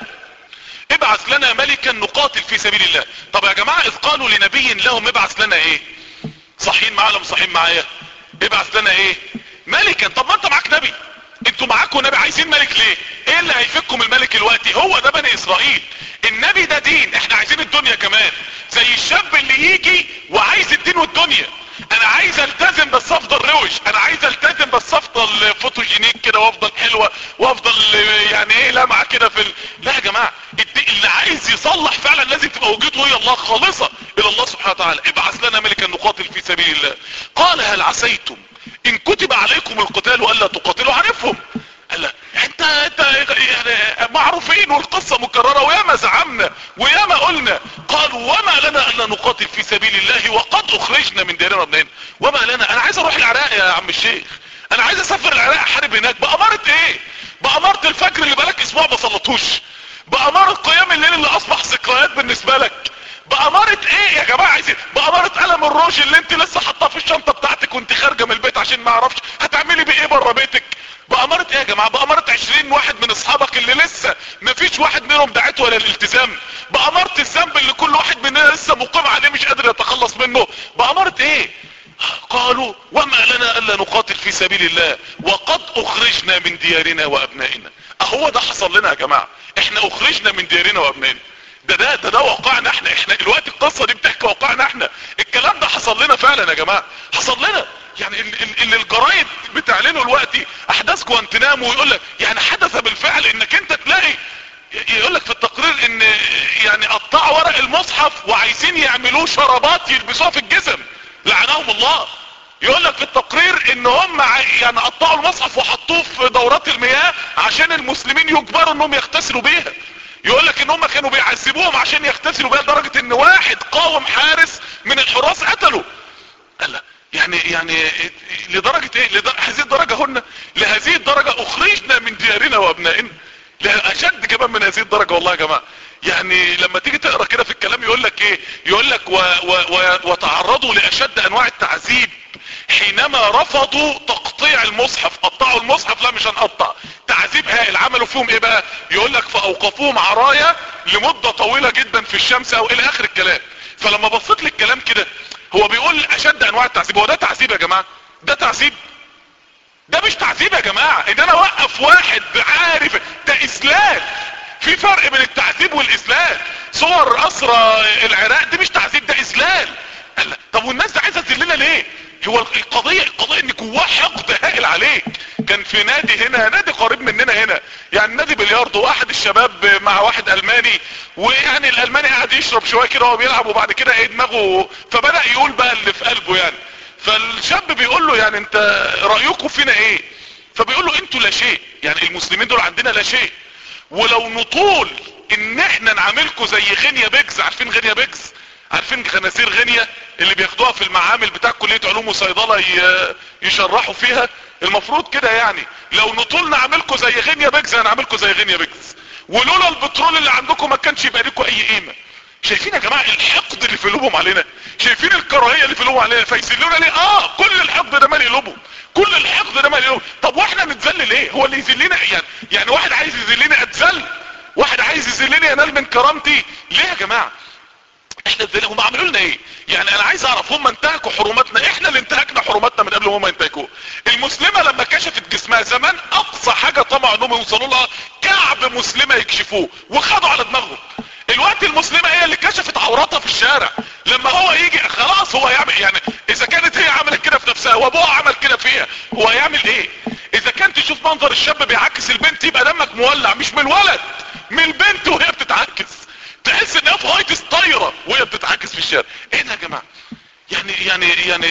ابعث لنا ملكا نقاتل في سبيل الله طب يا جماعة اذ قالوا لنبي لهم ابعث لنا ايه صحين معايا ولا صحين معايا ابعث لنا ايه ملكا طب ما انت معاك نبي انتوا معاكم نبي عايزين ملك ليه ايه اللي هيفككم الملك الوقتي هو ده بني اسرائيل النبي ده دين احنا عايزين الدنيا كمان زي الشاب اللي يجي وعايز الدين والدنيا انا عايز التزم بس افضل روش انا عايز التزم بس افضل فوتوجينيك كده وافضل حلوة وافضل يعني ايه لمعة كده في ال... لا يا جماعة اللي عايز يصلح فعلا لازم تبقى وجهته هي الله خالصة الى الله سبحانه وتعالى ابعث لنا ملكا نقاتل في سبيل الله قال هل عسيتم ان كتب عليكم القتال والا تقاتلوا عارفهم قال لا انت انت يعني معروفين والقصة مكررة وياما زعمنا وياما قلنا قالوا وما لنا الا نقاتل في سبيل الله وقد اخرجنا من ديرنا ومنين وما لنا انا عايز اروح العراق يا عم الشيخ انا عايز اسافر العراق احارب هناك بأمارة ايه بأمارة الفجر اللي بقالك اسبوع ما صلتوش بأمارة قيام الليل اللي اصبح ذكريات بالنسبة لك بأمارة ايه يا جماعة عايزين بأمارة قلم الروج اللي انت لسه حطاه في الشنطة بتاعتك وانت خارجة من البيت عشان ما اعرفش هتعملي بايه بره بيتك بأمارة ايه يا جماعة بأمارة عشرين واحد من اصحابك اللي لسه مفيش واحد منهم دعته ولا الالتزام بأمارة الذنب اللي كل واحد مننا لسه مقيم عليه مش قادر يتخلص منه بأمارة ايه قالوا وما لنا الا نقاتل في سبيل الله وقد اخرجنا من ديارنا وابنائنا اهو ده حصل لنا يا جماعة احنا اخرجنا من ديارنا وابنائنا ده ده ده ده واقعنا احنا احنا الوقت القصة دي بتحكي واقعنا احنا الكلام ده حصل لنا فعلا يا جماعة حصل لنا يعني اللي الجرايد بتعلنه دلوقتي احداث جوانتنامو ويقول لك يعني حدث بالفعل انك انت تلاقي يقول لك في التقرير ان يعني قطعوا ورق المصحف وعايزين يعملوه شرابات يلبسوها في الجسم لعنهم الله يقول لك في التقرير ان هم يعني قطعوا المصحف وحطوه في دورات المياه عشان المسلمين يجبروا انهم يغتسلوا بيها يقول لك ان هم كانوا بيعذبوهم عشان يغتسلوا بيها لدرجة ان واحد قاوم حارس من الحراس قتله قال لا يعني يعني لدرجة ايه لدرجة هذه الدرجة هن لهذه الدرجة اخرجنا من ديارنا وابنائنا اشد كمان من هذه الدرجة والله يا جماعة يعني لما تيجي تقرا كده في الكلام يقول لك ايه يقول لك و و و وتعرضوا لاشد انواع التعذيب حينما رفضوا تقطيع المصحف قطعوا المصحف لا مش هنقطع تعذيب هائل عملوا فيهم ايه بقى يقول لك فاوقفوهم عرايا لمدة طويلة جدا في الشمس او الى اخر الكلام فلما بصيت للكلام كده هو بيقول اشد انواع التعذيب هو ده تعذيب يا جماعة ده تعذيب ده مش تعذيب يا جماعة ان انا اوقف واحد عارف ده اسلام في فرق بين التعذيب والاسلام صور اسرى العراق دي مش تعذيب ده اسلام طب والناس دي عايزة تذلنا ليه هو القضية القضية ان جواه حقد هائل عليك كان في نادي هنا نادي قريب مننا هنا يعني نادي بلياردو واحد الشباب مع واحد الماني ويعني الالماني قاعد يشرب شوية كده وهو بيلعب وبعد كده ايه دماغه فبدأ يقول بقى اللي في قلبه يعني فالشاب بيقول له يعني انت رأيكم فينا ايه فبيقول له انتوا لا شيء يعني المسلمين دول عندنا لا شيء ولو نطول ان احنا نعاملكم زي غينيا بيجز عارفين غينيا بيجز عارفين خنازير غينيا اللي بياخدوها في المعامل بتاع كلية علوم وصيدلة يشرحوا فيها المفروض كده يعني لو نطول نعملكم زي غينيا بيجز هنعملكم زي غينيا بيجز ولولا البترول اللي عندكم ما كانش يبقى لكم اي قيمة شايفين يا جماعة الحقد اللي في قلوبهم علينا شايفين الكراهية اللي في قلوبهم علينا فيذلونا ليه اه كل الحقد ده مالي قلوبهم كل الحقد ده مالي قلوبهم طب واحنا نتذل ليه هو اللي يذلنا يعني يعني واحد عايز يذلني اتذل واحد عايز يذلني ينال من كرامتي ليه يا جماعة احنا ازاي هم عملوا لنا ايه يعني انا عايز اعرف هم انتهكوا حرماتنا احنا اللي انتهكنا حرماتنا من قبل ما هم ينتهكوا المسلمة لما كشفت جسمها زمان اقصى حاجة طمع انهم يوصلوا لها كعب مسلمة يكشفوه وخدوا على دماغهم الوقت المسلمة هي اللي كشفت عوراتها في الشارع لما هو يجي خلاص هو يعمل يعني اذا كانت هي عملت كده في نفسها وابوها عمل كده فيها هو هيعمل ايه اذا كان تشوف منظر الشاب بيعكس البنت يبقى دمك مولع مش من الولد من البنت وهي بتتعكس تحس ان هي في غايه الطايره وهي بتتعكس في الشارع ايه ده يا جماعه يعني يعني يعني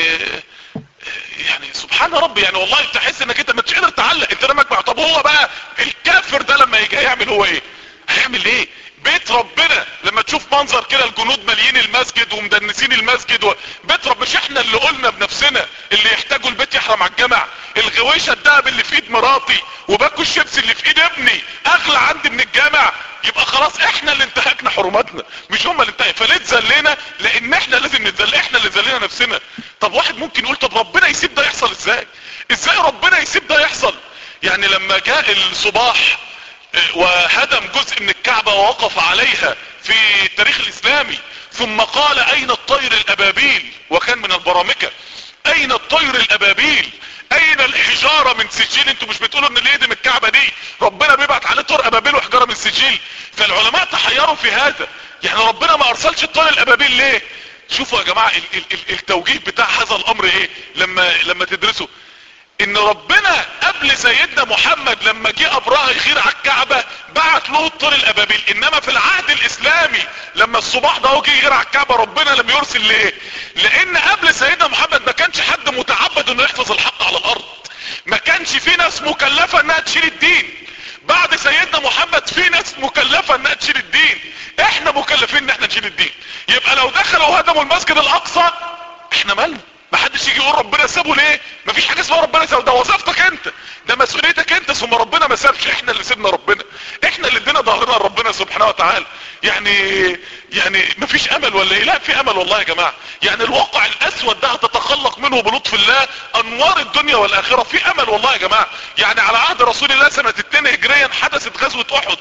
يعني سبحان ربي يعني والله تحس انك انت مش قادر تعلق انت دمك مع طب هو بقى الكافر ده لما يجي هيعمل هو ايه هيعمل ايه بيت ربنا لما تشوف منظر كده الجنود ماليين المسجد ومدنسين المسجد و... بيت رب مش احنا اللي قلنا بنفسنا اللي يحتاجوا البيت يحرم على الجمع الغويشة الدهب اللي في ايد مراتي وباكو الشيبس اللي في ايد ابني اغلى عندي من الجامع يبقى خلاص احنا اللي انتهكنا حرماتنا مش هم اللي انتهك فليه تذلينا لان احنا لازم نتذل احنا اللي ذلينا نفسنا طب واحد ممكن يقول طب ربنا يسيب ده يحصل ازاي ازاي ربنا يسيب ده يحصل يعني لما جاء الصباح وهدم جزء من الكعبة ووقف عليها في التاريخ الاسلامي ثم قال اين الطير الابابيل وكان من البرامكة اين الطير الابابيل اين الحجارة من سجيل انتوا مش بتقولوا ان اللي يهدم الكعبة دي ربنا بيبعت عليه طير ابابيل وحجارة من سجيل فالعلماء تحيروا في هذا يعني ربنا ما ارسلش الطير الابابيل ليه شوفوا يا جماعة ال ال ال التوجيه بتاع هذا الامر ايه لما لما تدرسوا ان ربنا قبل سيدنا محمد لما جه ابرهة يغير على الكعبة بعت له الطير الابابيل انما في العهد الاسلامي لما الصباح ده هو جه يغير على الكعبة ربنا لم يرسل ليه لان قبل سيدنا محمد ما كانش حد متعبد انه يحفظ الحق على الارض ما كانش في ناس مكلفة انها تشيل الدين بعد سيدنا محمد في ناس مكلفة انها تشيل الدين احنا مكلفين ان احنا نشيل الدين يبقى لو دخلوا وهدموا المسجد الاقصى احنا مالنا ما حدش يجي يقول ربنا سابه ليه مفيش حاجه اسمها ربنا سابه ده وظيفتك انت ده مسؤوليتك انت ثم ربنا ما سابش احنا اللي سيبنا ربنا احنا اللي ادينا ظهرنا لربنا سبحانه وتعالى يعني يعني مفيش امل ولا ايه لا في امل والله يا جماعه يعني الواقع الاسود ده هتتخلق منه بلطف الله انوار الدنيا والاخره في امل والله يا جماعه يعني على عهد رسول الله سنه 2 هجريا حدثت غزوه احد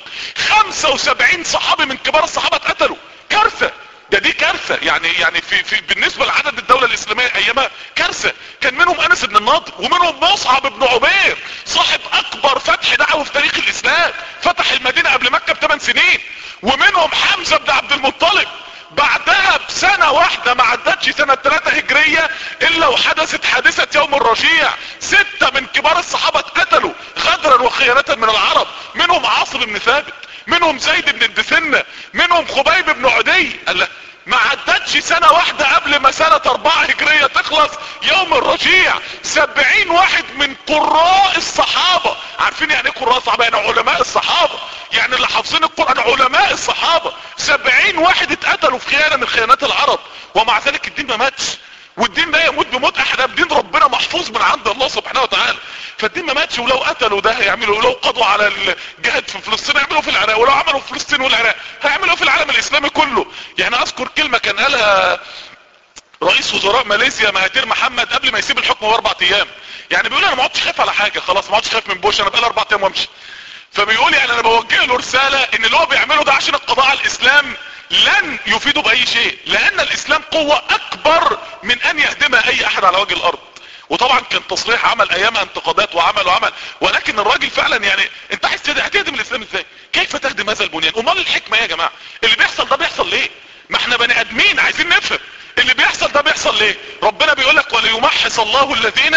75 صحابي من كبار الصحابه اتقتلوا كارثه ده دي كارثة يعني يعني في, في بالنسبة لعدد الدولة الاسلامية ايامها كارثة كان منهم انس بن النضر ومنهم مصعب بن عمير صاحب اكبر فتح دعوة في تاريخ الاسلام فتح المدينة قبل مكة بثمان سنين ومنهم حمزة بن عبد المطلب بعدها بسنة واحدة ما عدتش سنة 3 هجرية الا وحدثت حادثة يوم الرجيع ستة من كبار الصحابة اتقتلوا غدرا وخيانة من العرب منهم عاصم بن ثابت منهم زيد بن الدسنة منهم خبيب بن عدي قال ما عدتش سنة واحدة قبل ما سنة اربعة هجرية تخلص يوم الرجيع سبعين واحد من قراء الصحابة عارفين يعني ايه قراء الصحابة يعني علماء الصحابة يعني اللي حافظين القرآن علماء الصحابة سبعين واحد اتقتلوا في خيانة من خيانات العرب ومع ذلك الدين ما ماتش والدين لا يموت بموت احد دين ربنا محفوظ من عند الله سبحانه وتعالى فالدين ما ماتش ولو قتلوا ده هيعملوا ولو قضوا على الجهاد في فلسطين هيعملوا في العراق ولو عملوا في فلسطين والعراق هيعملوا في العالم الاسلامي كله يعني اذكر كلمة كان قالها رئيس وزراء ماليزيا مهاتير محمد قبل ما يسيب الحكم باربع ايام يعني بيقول انا ما عدتش خايف على حاجة خلاص ما عدتش خايف من بوش انا بقالي اربع ايام وامشي فبيقول يعني انا بوجه له رسالة ان اللي هو بيعمله ده عشان القضاء على الاسلام لن يفيدوا باي شيء لان الاسلام قوة اكبر من ان يهدمها اي احد على وجه الارض وطبعا كان تصريح عمل ايامها انتقادات وعمل وعمل ولكن الراجل فعلا يعني انت عايز هتهدم الاسلام ازاي كيف تهدم هذا البنيان امال الحكمة يا جماعة اللي بيحصل ده بيحصل ليه ما احنا بني ادمين عايزين نفهم اللي بيحصل ده بيحصل ليه ربنا بيقول لك وليمحص الله الذين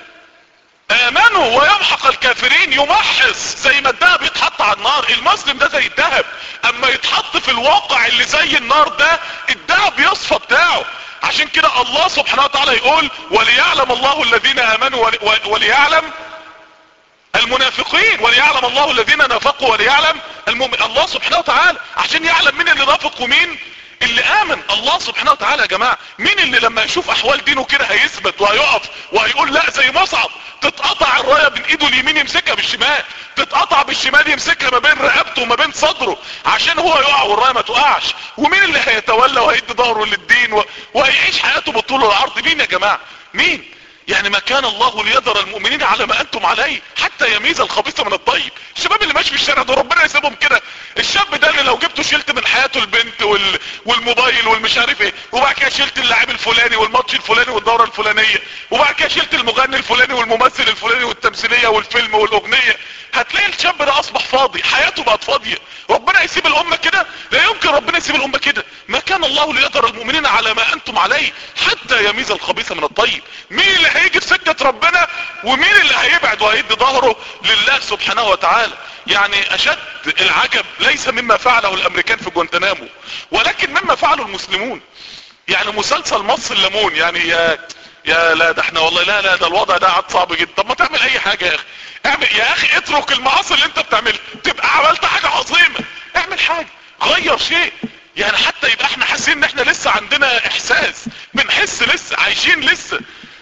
امنوا ويمحق الكافرين يمحص زي ما الدهب يتحط على النار المسلم ده زي الدهب اما يتحط في الواقع اللي زي النار ده الدهب يصفى بتاعه عشان كده الله سبحانه وتعالى يقول وليعلم الله الذين امنوا وليعلم المنافقين وليعلم الله الذين نافقوا وليعلم المؤمن الله سبحانه وتعالى عشان يعلم مين اللي نافق ومين اللي امن الله سبحانه وتعالى يا جماعة مين اللي لما يشوف احوال دينه كده هيثبت وهيقف وهيقول لا زي مصعب تتقطع الراية بين ايده اليمين يمسكها بالشمال تتقطع بالشمال يمسكها ما بين رقبته وما بين صدره عشان هو يقع والراية ما تقعش ومين اللي هيتولى وهيدي ظهره للدين و... وهيعيش حياته بالطول والعرض مين يا جماعة مين يعني ما كان الله ليذر المؤمنين على ما انتم عليه حتى يميز الخبيث من الطيب الشباب اللي ماشي في الشارع ده ربنا يسيبهم كده الشاب ده اللي لو جبته شلت من حياته البنت وال... والموبايل والمش عارف ايه وبعد كده شلت اللاعب الفلاني والماتش الفلاني والدوره الفلانيه وبعد كده شلت المغني الفلاني والممثل الفلاني والتمثيليه والفيلم والاغنيه هتلاقي الشاب ده اصبح فاضي حياته بقت فاضيه ربنا يسيب الامه كده لا يمكن ربنا يسيب الامه كده ما كان الله ليذر المؤمنين على ما انتم عليه حتى يميز الخبيث من الطيب مين اللي هيجي في سكه ربنا ومين اللي هيبعد وهيدي ظهره لله سبحانه وتعالى يعني اشد العجب ليس مما فعله الامريكان في جوانتنامو ولكن مما فعله المسلمون يعني مسلسل مصر الليمون يعني يا يا لا ده احنا والله لا لا ده الوضع ده عاد صعب جدا طب ما تعمل اي حاجة يا اخي اعمل يا اخي اترك المعاصي اللي انت بتعملها تبقى عملت حاجة عظيمة اعمل حاجة غير شيء يعني حتى يبقى احنا حاسين ان احنا لسه عندنا احساس بنحس لسه عايشين لسه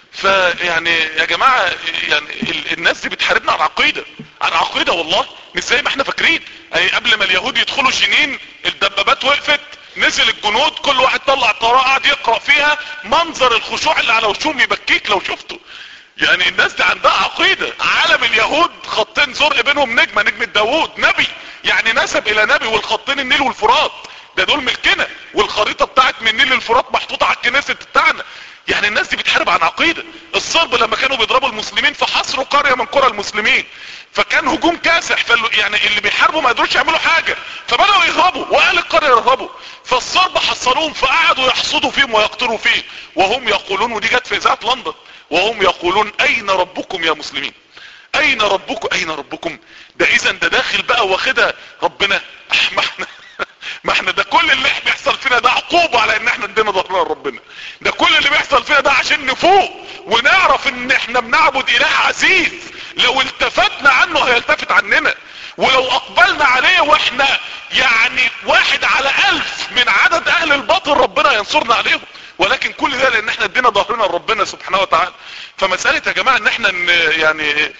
فيعني يا جماعة يعني ال- الناس دي بتحاربنا عن عقيدة عن عقيدة والله مش زي ما احنا فاكرين اي قبل ما اليهود يدخلوا جنين الدبابات وقفت نزل الجنود كل واحد طلع طراء قاعد يقرأ فيها منظر الخشوع اللي على وشهم يبكيك لو شفته يعني الناس دي عندها عقيدة عالم اليهود خطين زرق بينهم نجمة نجمة داوود نبي يعني نسب الى نبي والخطين النيل والفرات ده دول ملكنا والخريطة بتاعت من النيل للفرات محطوطة على الكنيسة بتاعنا يعني الناس دي بتحارب عن عقيدة الصرب لما كانوا بيضربوا المسلمين فحصروا قرية من قرى المسلمين فكان هجوم كاسح فال... يعني اللي بيحاربوا ما قدروش يعملوا حاجة فبدأوا يهربوا واهل القرية يهربوا فالصرب حصلوهم فقعدوا يحصدوا فيهم ويقتلوا فيهم وهم يقولون ودي جت في اذاعة لندن وهم يقولون اين ربكم يا مسلمين اين ربكم اين ربكم ده اذا ده داخل بقى واخدها ربنا ما احنا ما احنا ده كل اللي بيحصل فينا ده عقوبة على ان احنا ادينا ظهرنا لربنا ده كل اللي بيحصل فينا ده عشان نفوق ونعرف ان احنا بنعبد اله عزيز لو التفتنا عنه هيلتفت عننا ولو اقبلنا عليه واحنا يعني واحد على الف من عدد اهل الباطل ربنا ينصرنا عليهم ولكن كل ده لان احنا ادينا ظهرنا لربنا سبحانه وتعالى فمسألة يا جماعة ان احنا ن- يعني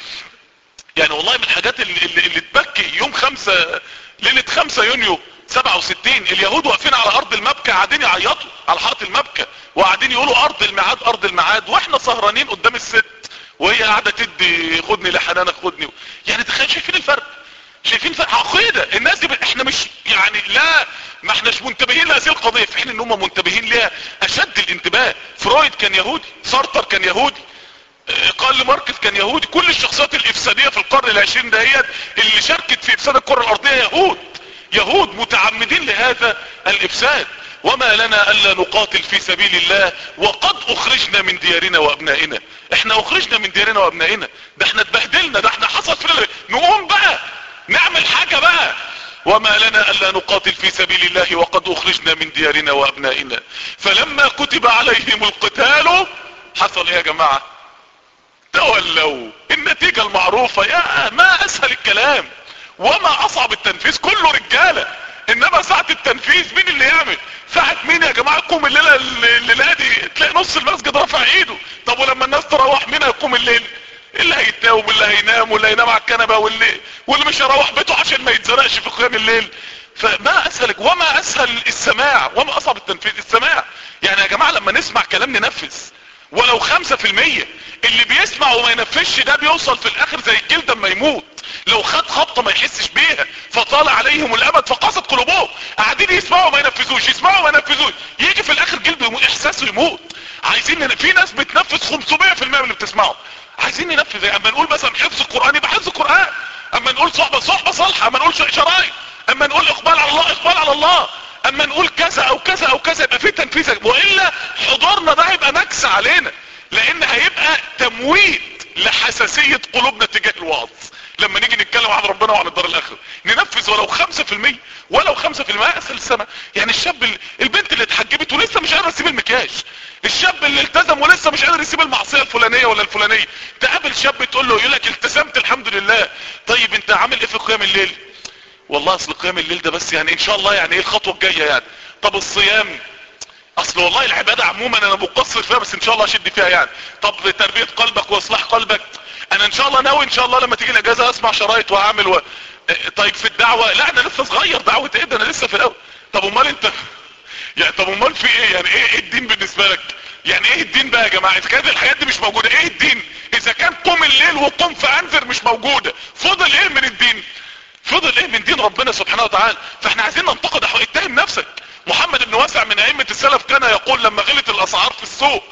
يعني والله من الحاجات اللي, اللي, اللي تبكي يوم خمسة ليلة خمسة يونيو سبعة وستين اليهود واقفين على ارض المبكى قاعدين يعيطوا على حائط المبكى وقاعدين يقولوا ارض الميعاد ارض الميعاد واحنا سهرانين قدام الست وهي قاعدة تدي خدني لحنانك خدني يعني تخيل شايفين الفرق شايفين فرق عقيدة الناس دي ب... احنا مش يعني لا ما احناش منتبهين لهذه القضية في حين ان هم منتبهين ليها اشد الانتباه فرويد كان يهودي سارتر كان يهودي قال ماركس كان يهودي كل الشخصيات الافسادية في القرن العشرين دهيت اللي شاركت في افساد الكرة الارضية يهود يهود متعمدين لهذا الافساد وما لنا الا نقاتل في سبيل الله وقد اخرجنا من ديارنا وابنائنا احنا اخرجنا من ديارنا وابنائنا ده احنا اتبهدلنا ده احنا حصل فينا نقوم بقى نعمل حاجة بقى وما لنا الا نقاتل في سبيل الله وقد اخرجنا من ديارنا وابنائنا فلما كتب عليهم القتال حصل ايه يا جماعة تولوا النتيجة المعروفة يا ما اسهل الكلام وما اصعب التنفيذ كله رجالة انما ساعة التنفيذ مين اللي يعمل ساعة مين يا جماعة يقوم الليلة الليلة دي تلاقي نص المسجد رافع ايده طب ولما الناس تروح مين هيقوم الليل اللي هيتاوم واللي هينام واللي هينام على الكنبة واللي واللي مش هيروح بيته عشان ما يتزرقش في قيام الليل فما اسهل وما اسهل السماع وما اصعب التنفيذ السماع يعني يا جماعة لما نسمع كلام ننفذ ولو خمسة في المية اللي بيسمع وما ينفذش ده بيوصل في الاخر زي الجلد اما يموت لو خد خبطة ما يحسش بيها فطال عليهم الابد فقاست قلوبهم قاعدين يسمعوا وما ينفذوش يسمعوا وما ينفذوش يجي في الاخر جلده يموت احساسه يموت عايزين في ناس بتنفذ 500% من اللي بتسمعه عايزين ننفذ اما نقول مثلا حفظ القرآن يبقى حفظ القرآن اما نقول صحبة صحبة صالحة اما نقول شرايط اما نقول اقبال على الله اقبال على الله اما نقول كذا او كذا او كذا يبقى في تنفيذ والا حضورنا ده هيبقى نكسة علينا لان هيبقى تمويت لحساسية قلوبنا تجاه الوعظ لما نيجي نتكلم عن ربنا وعن الدار الاخر ننفذ ولو خمسة في المية ولو خمسة في المية اسهل السنة يعني الشاب ال- البنت اللي اتحجبت ولسه مش قادرة تسيب المكياج الشاب اللي التزم ولسه مش قادر يسيب المعصية الفلانية ولا الفلانية تقابل شاب تقول له يقول لك التزمت الحمد لله طيب انت عامل ايه في قيام الليل والله اصل قيام الليل ده بس يعني ان شاء الله يعني ايه الخطوة الجاية يعني طب الصيام اصل والله العبادة عموما انا مقصر فيها بس ان شاء الله اشد فيها يعني طب تربية قلبك واصلاح قلبك انا ان شاء الله ناوي ان شاء الله لما تيجي الاجازة اسمع شرايط واعمل و... اه، طيب في الدعوة لا انا لسه صغير دعوة ايه ده انا لسه في الاول طب امال انت يعني طب امال في ايه يعني ايه, ايه الدين بالنسبة لك يعني ايه الدين بقى يا جماعة اذا كانت الحاجات دي مش موجودة ايه الدين اذا كان قوم الليل وقوم فانذر مش موجودة فضل ايه من الدين فضل ايه من دين ربنا سبحانه وتعالى فاحنا عايزين ننتقد اتهم نفسك محمد بن واسع من ائمة السلف كان يقول لما غلت الاسعار في السوق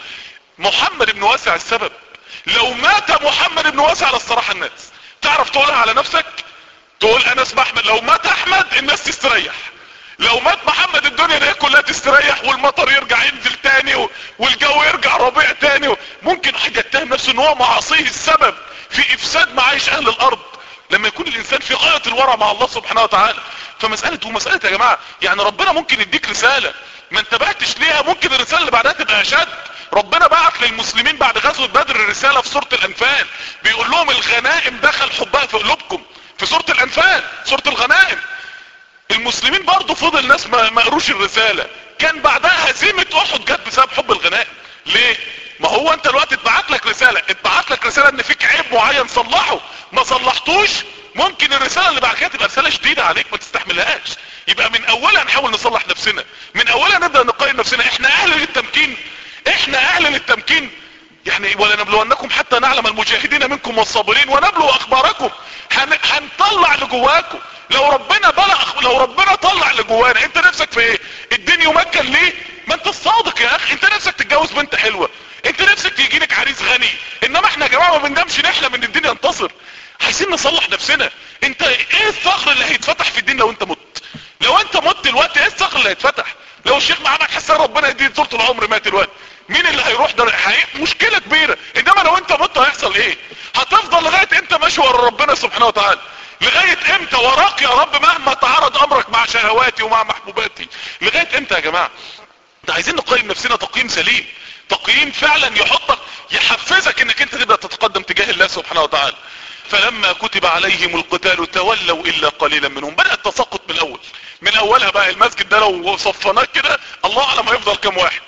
محمد بن واسع السبب لو مات محمد بن واسع لاستراح الناس تعرف تقولها على نفسك تقول انا اسم احمد لو مات احمد الناس تستريح لو مات محمد الدنيا دي كلها تستريح والمطر يرجع ينزل تاني والجو يرجع ربيع تاني ممكن واحد يتهم نفسه ان هو معاصيه السبب في افساد معايش اهل الارض لما يكون الانسان في غاية الورع مع الله سبحانه وتعالى فمسألة ومسألة يا جماعة يعني ربنا ممكن يديك رسالة ما انتبهتش ليها ممكن الرسالة اللي بعدها تبقى اشد ربنا بعت للمسلمين بعد غزوة بدر الرسالة في سورة الانفال بيقول لهم الغنائم دخل حبها في قلوبكم في سورة الانفال سورة الغنائم المسلمين برضو فضل ناس ما قروش الرسالة كان بعدها هزيمة احد جت بسبب حب الغنائم ليه ما هو انت الوقت اتبعت لك رسالة اتبعت لك رسالة ان فيك عيب معين صلحه ما صلحتوش ممكن الرسالة اللي بعد كده تبقى رسالة شديدة عليك ما تستحملهاش يبقى من اولها نحاول نصلح نفسنا من اولها نبدأ نقيم نفسنا احنا اهل للتمكين احنا اهل للتمكين يعني ولا نبلونكم حتى نعلم المجاهدين منكم والصابرين ونبلو اخباركم هن... هنطلع اللي جواكم لو ربنا بلغ لو ربنا طلع اللي جوانا انت نفسك في ايه الدين يمكن ليه ما انت الصادق يا اخي انت نفسك تتجوز بنت حلوة انت نفسك يجي لك عريس غني انما احنا يا جماعه ما بندمش نحلم ان الدين ينتصر عايزين نصلح نفسنا انت ايه الثغر اللي هيتفتح في الدين لو انت مت لو انت مت دلوقتي ايه الثغر اللي هيتفتح لو الشيخ محمد حسان ربنا يديه طول العمر مات دلوقتي مين اللي هيروح ده حقيقة مشكلة كبيرة انما لو انت مت هيحصل ايه هتفضل لغاية انت ماشي ورا ربنا سبحانه وتعالى لغاية امتى وراك يا رب مهما تعرض امرك مع شهواتي ومع محبوباتي لغاية امتى يا جماعة ده عايزين نقيم نفسنا تقييم سليم تقييم فعلا يحطك يحفزك انك انت تبدأ تتقدم تجاه الله سبحانه وتعالى فلما كتب عليهم القتال تولوا الا قليلا منهم بدأ التساقط من الاول من اولها بقى المسجد ده لو صفناه كده الله اعلم هيفضل كام واحد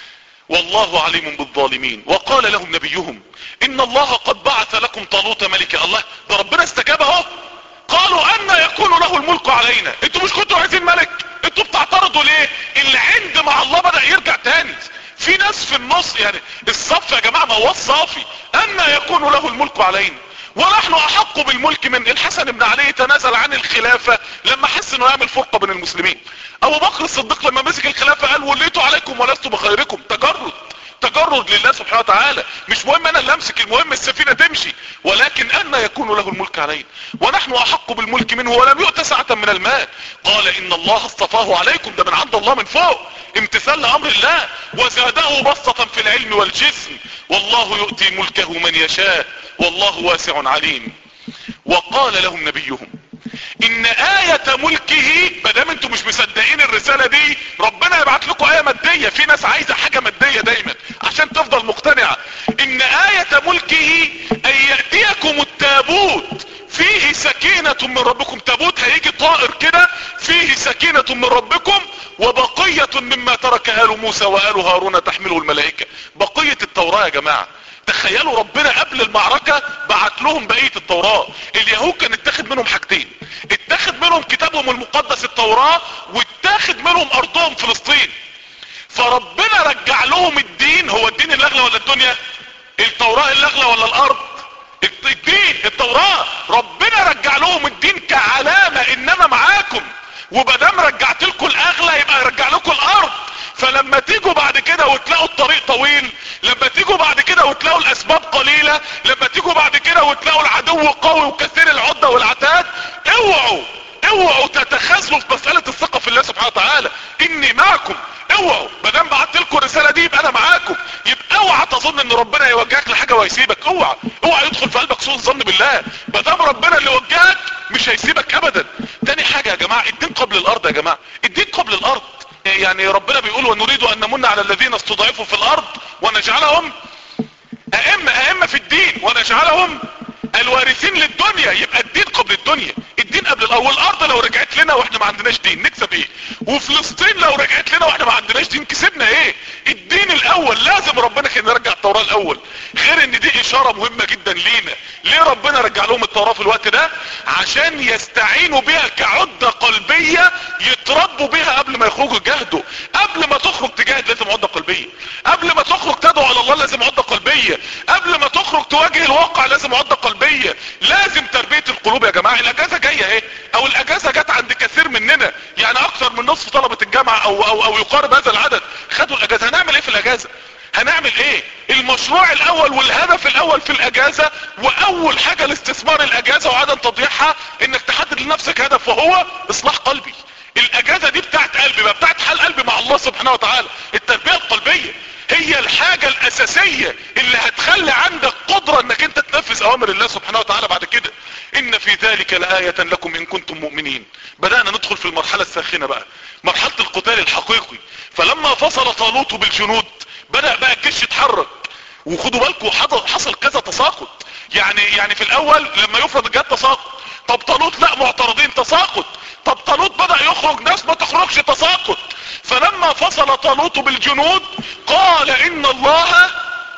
والله عليم بالظالمين وقال لهم نبيهم ان الله قد بعث لكم طالوت ملكا الله ده ربنا استجاب اهو قالوا ان يكون له الملك علينا انتوا مش كنتوا عايزين ملك انتوا بتعترضوا ليه العند مع الله بدأ يرجع تاني في ناس في النص يعني الصف يا جماعة ما هو الصافي ان يكون له الملك علينا ونحن احق بالملك من الحسن بن علي تنازل عن الخلافة لما حس انه يعمل فرقة بين المسلمين ابو بكر الصديق لما مسك الخلافة قال وليت عليكم ولست بخيركم تجرد تجرد لله سبحانه وتعالى مش مهم انا اللي امسك المهم السفينة تمشي ولكن ان يكون له الملك علينا ونحن احق بالملك منه ولم يؤت سعة من المال قال ان الله اصطفاه عليكم ده من عند الله من فوق امتثال لامر الله وزاده بسطة في العلم والجسم والله يؤتي ملكه من يشاء والله واسع عليم وقال لهم نبيهم ان آية ملكه مادام انتوا مش مصدقين الرسالة دي ربنا يبعت لكم آية مادية في ناس عايزة حاجة مادية دايما عشان تفضل مقتنعة ان آية ملكه ان يأتيكم التابوت فيه سكينة من ربكم تابوت هيجي طائر كده فيه سكينة من ربكم وبقية مما ترك آل موسى وآل هارون تحمله الملائكة بقية التوراة يا جماعة تخيلوا ربنا قبل المعركة بعت لهم بقية التوراة اليهود كان اتاخد منهم حاجتين اتاخد منهم كتابهم المقدس التوراة واتاخد منهم ارضهم فلسطين فربنا رجع لهم الدين هو الدين اللي اغلى ولا الدنيا التوراة اللي اغلى ولا الارض الدين التوراة ربنا رجع لهم الدين كعلامة ان انا معاكم وبدام رجعت لكم الاغلى يبقى يرجع لكم الارض فلما تيجوا بعد كده وتلاقوا الطريق طويل لما تيجوا بعد كده وتلاقوا الاسباب قليلة لما تيجوا بعد كده وتلاقوا العدو قوي وكثير العدة والعتاد اوعوا اوعوا تتخاذلوا في مسألة الثقة في الله سبحانه وتعالى اني معكم اوعوا مادام بعت لكم الرسالة دي يبقى انا معاكم يبقى اوعى تظن ان ربنا يوجهك لحاجة ويسيبك اوعى اوعى يدخل في قلبك سوء الظن بالله مادام ربنا اللي وجهك مش هيسيبك ابدا تاني حاجة يا جماعة الدين قبل الارض يا جماعة الدين قبل الارض يعني ربنا بيقول ونريد ان نمن على الذين استضعفوا في الارض ونجعلهم ائمة ائمة في الدين ونجعلهم الوارثين للدنيا يبقى الدين قبل الدنيا الدين قبل الارض والارض لو رجعت لنا واحنا ما عندناش دين نكسب ايه وفلسطين لو رجعت لنا واحنا ما عندناش دين كسبنا ايه الدين الاول لازم ربنا كان يرجع التوراة الاول غير ان دي اشارة مهمة جدا لينا ليه ربنا رجع لهم التوراة في الوقت ده عشان يستعينوا بها كعدة قلبية يتربوا بها قبل ما يخرجوا يجاهدوا قبل ما تخرج تجاهد لازم عدة قلبية قبل ما تخرج او او او يقارب هذا العدد خدوا الاجازة هنعمل ايه في الاجازة هنعمل ايه المشروع الاول والهدف الاول في الاجازة واول حاجة لاستثمار الاجازة وعدم تضييعها انك تحدد لنفسك هدف وهو اصلاح قلبي الاجازة دي بتاعت قلبي بقى بتاعت حال قلبي مع الله سبحانه وتعالى التربية القلبية هي الحاجة الاساسية اللي هتخلي عندك قدرة انك انت تنفذ اوامر الله سبحانه وتعالى بعد كده ان في ذلك لآية لكم ان كنتم مؤمنين بدأنا ندخل في المرحلة الساخنة بقى مرحلة القتال الحقيقي فلما فصل طالوت بالجنود بدأ بقى الجيش يتحرك وخدوا بالكم حصل كذا تساقط يعني يعني في الاول لما يفرض الجهاد تساقط طب طالوت لا معترضين تساقط طب طالوت بدأ يخرج ناس ما تخرجش تساقط فلما فصل طالوت بالجنود قال ان الله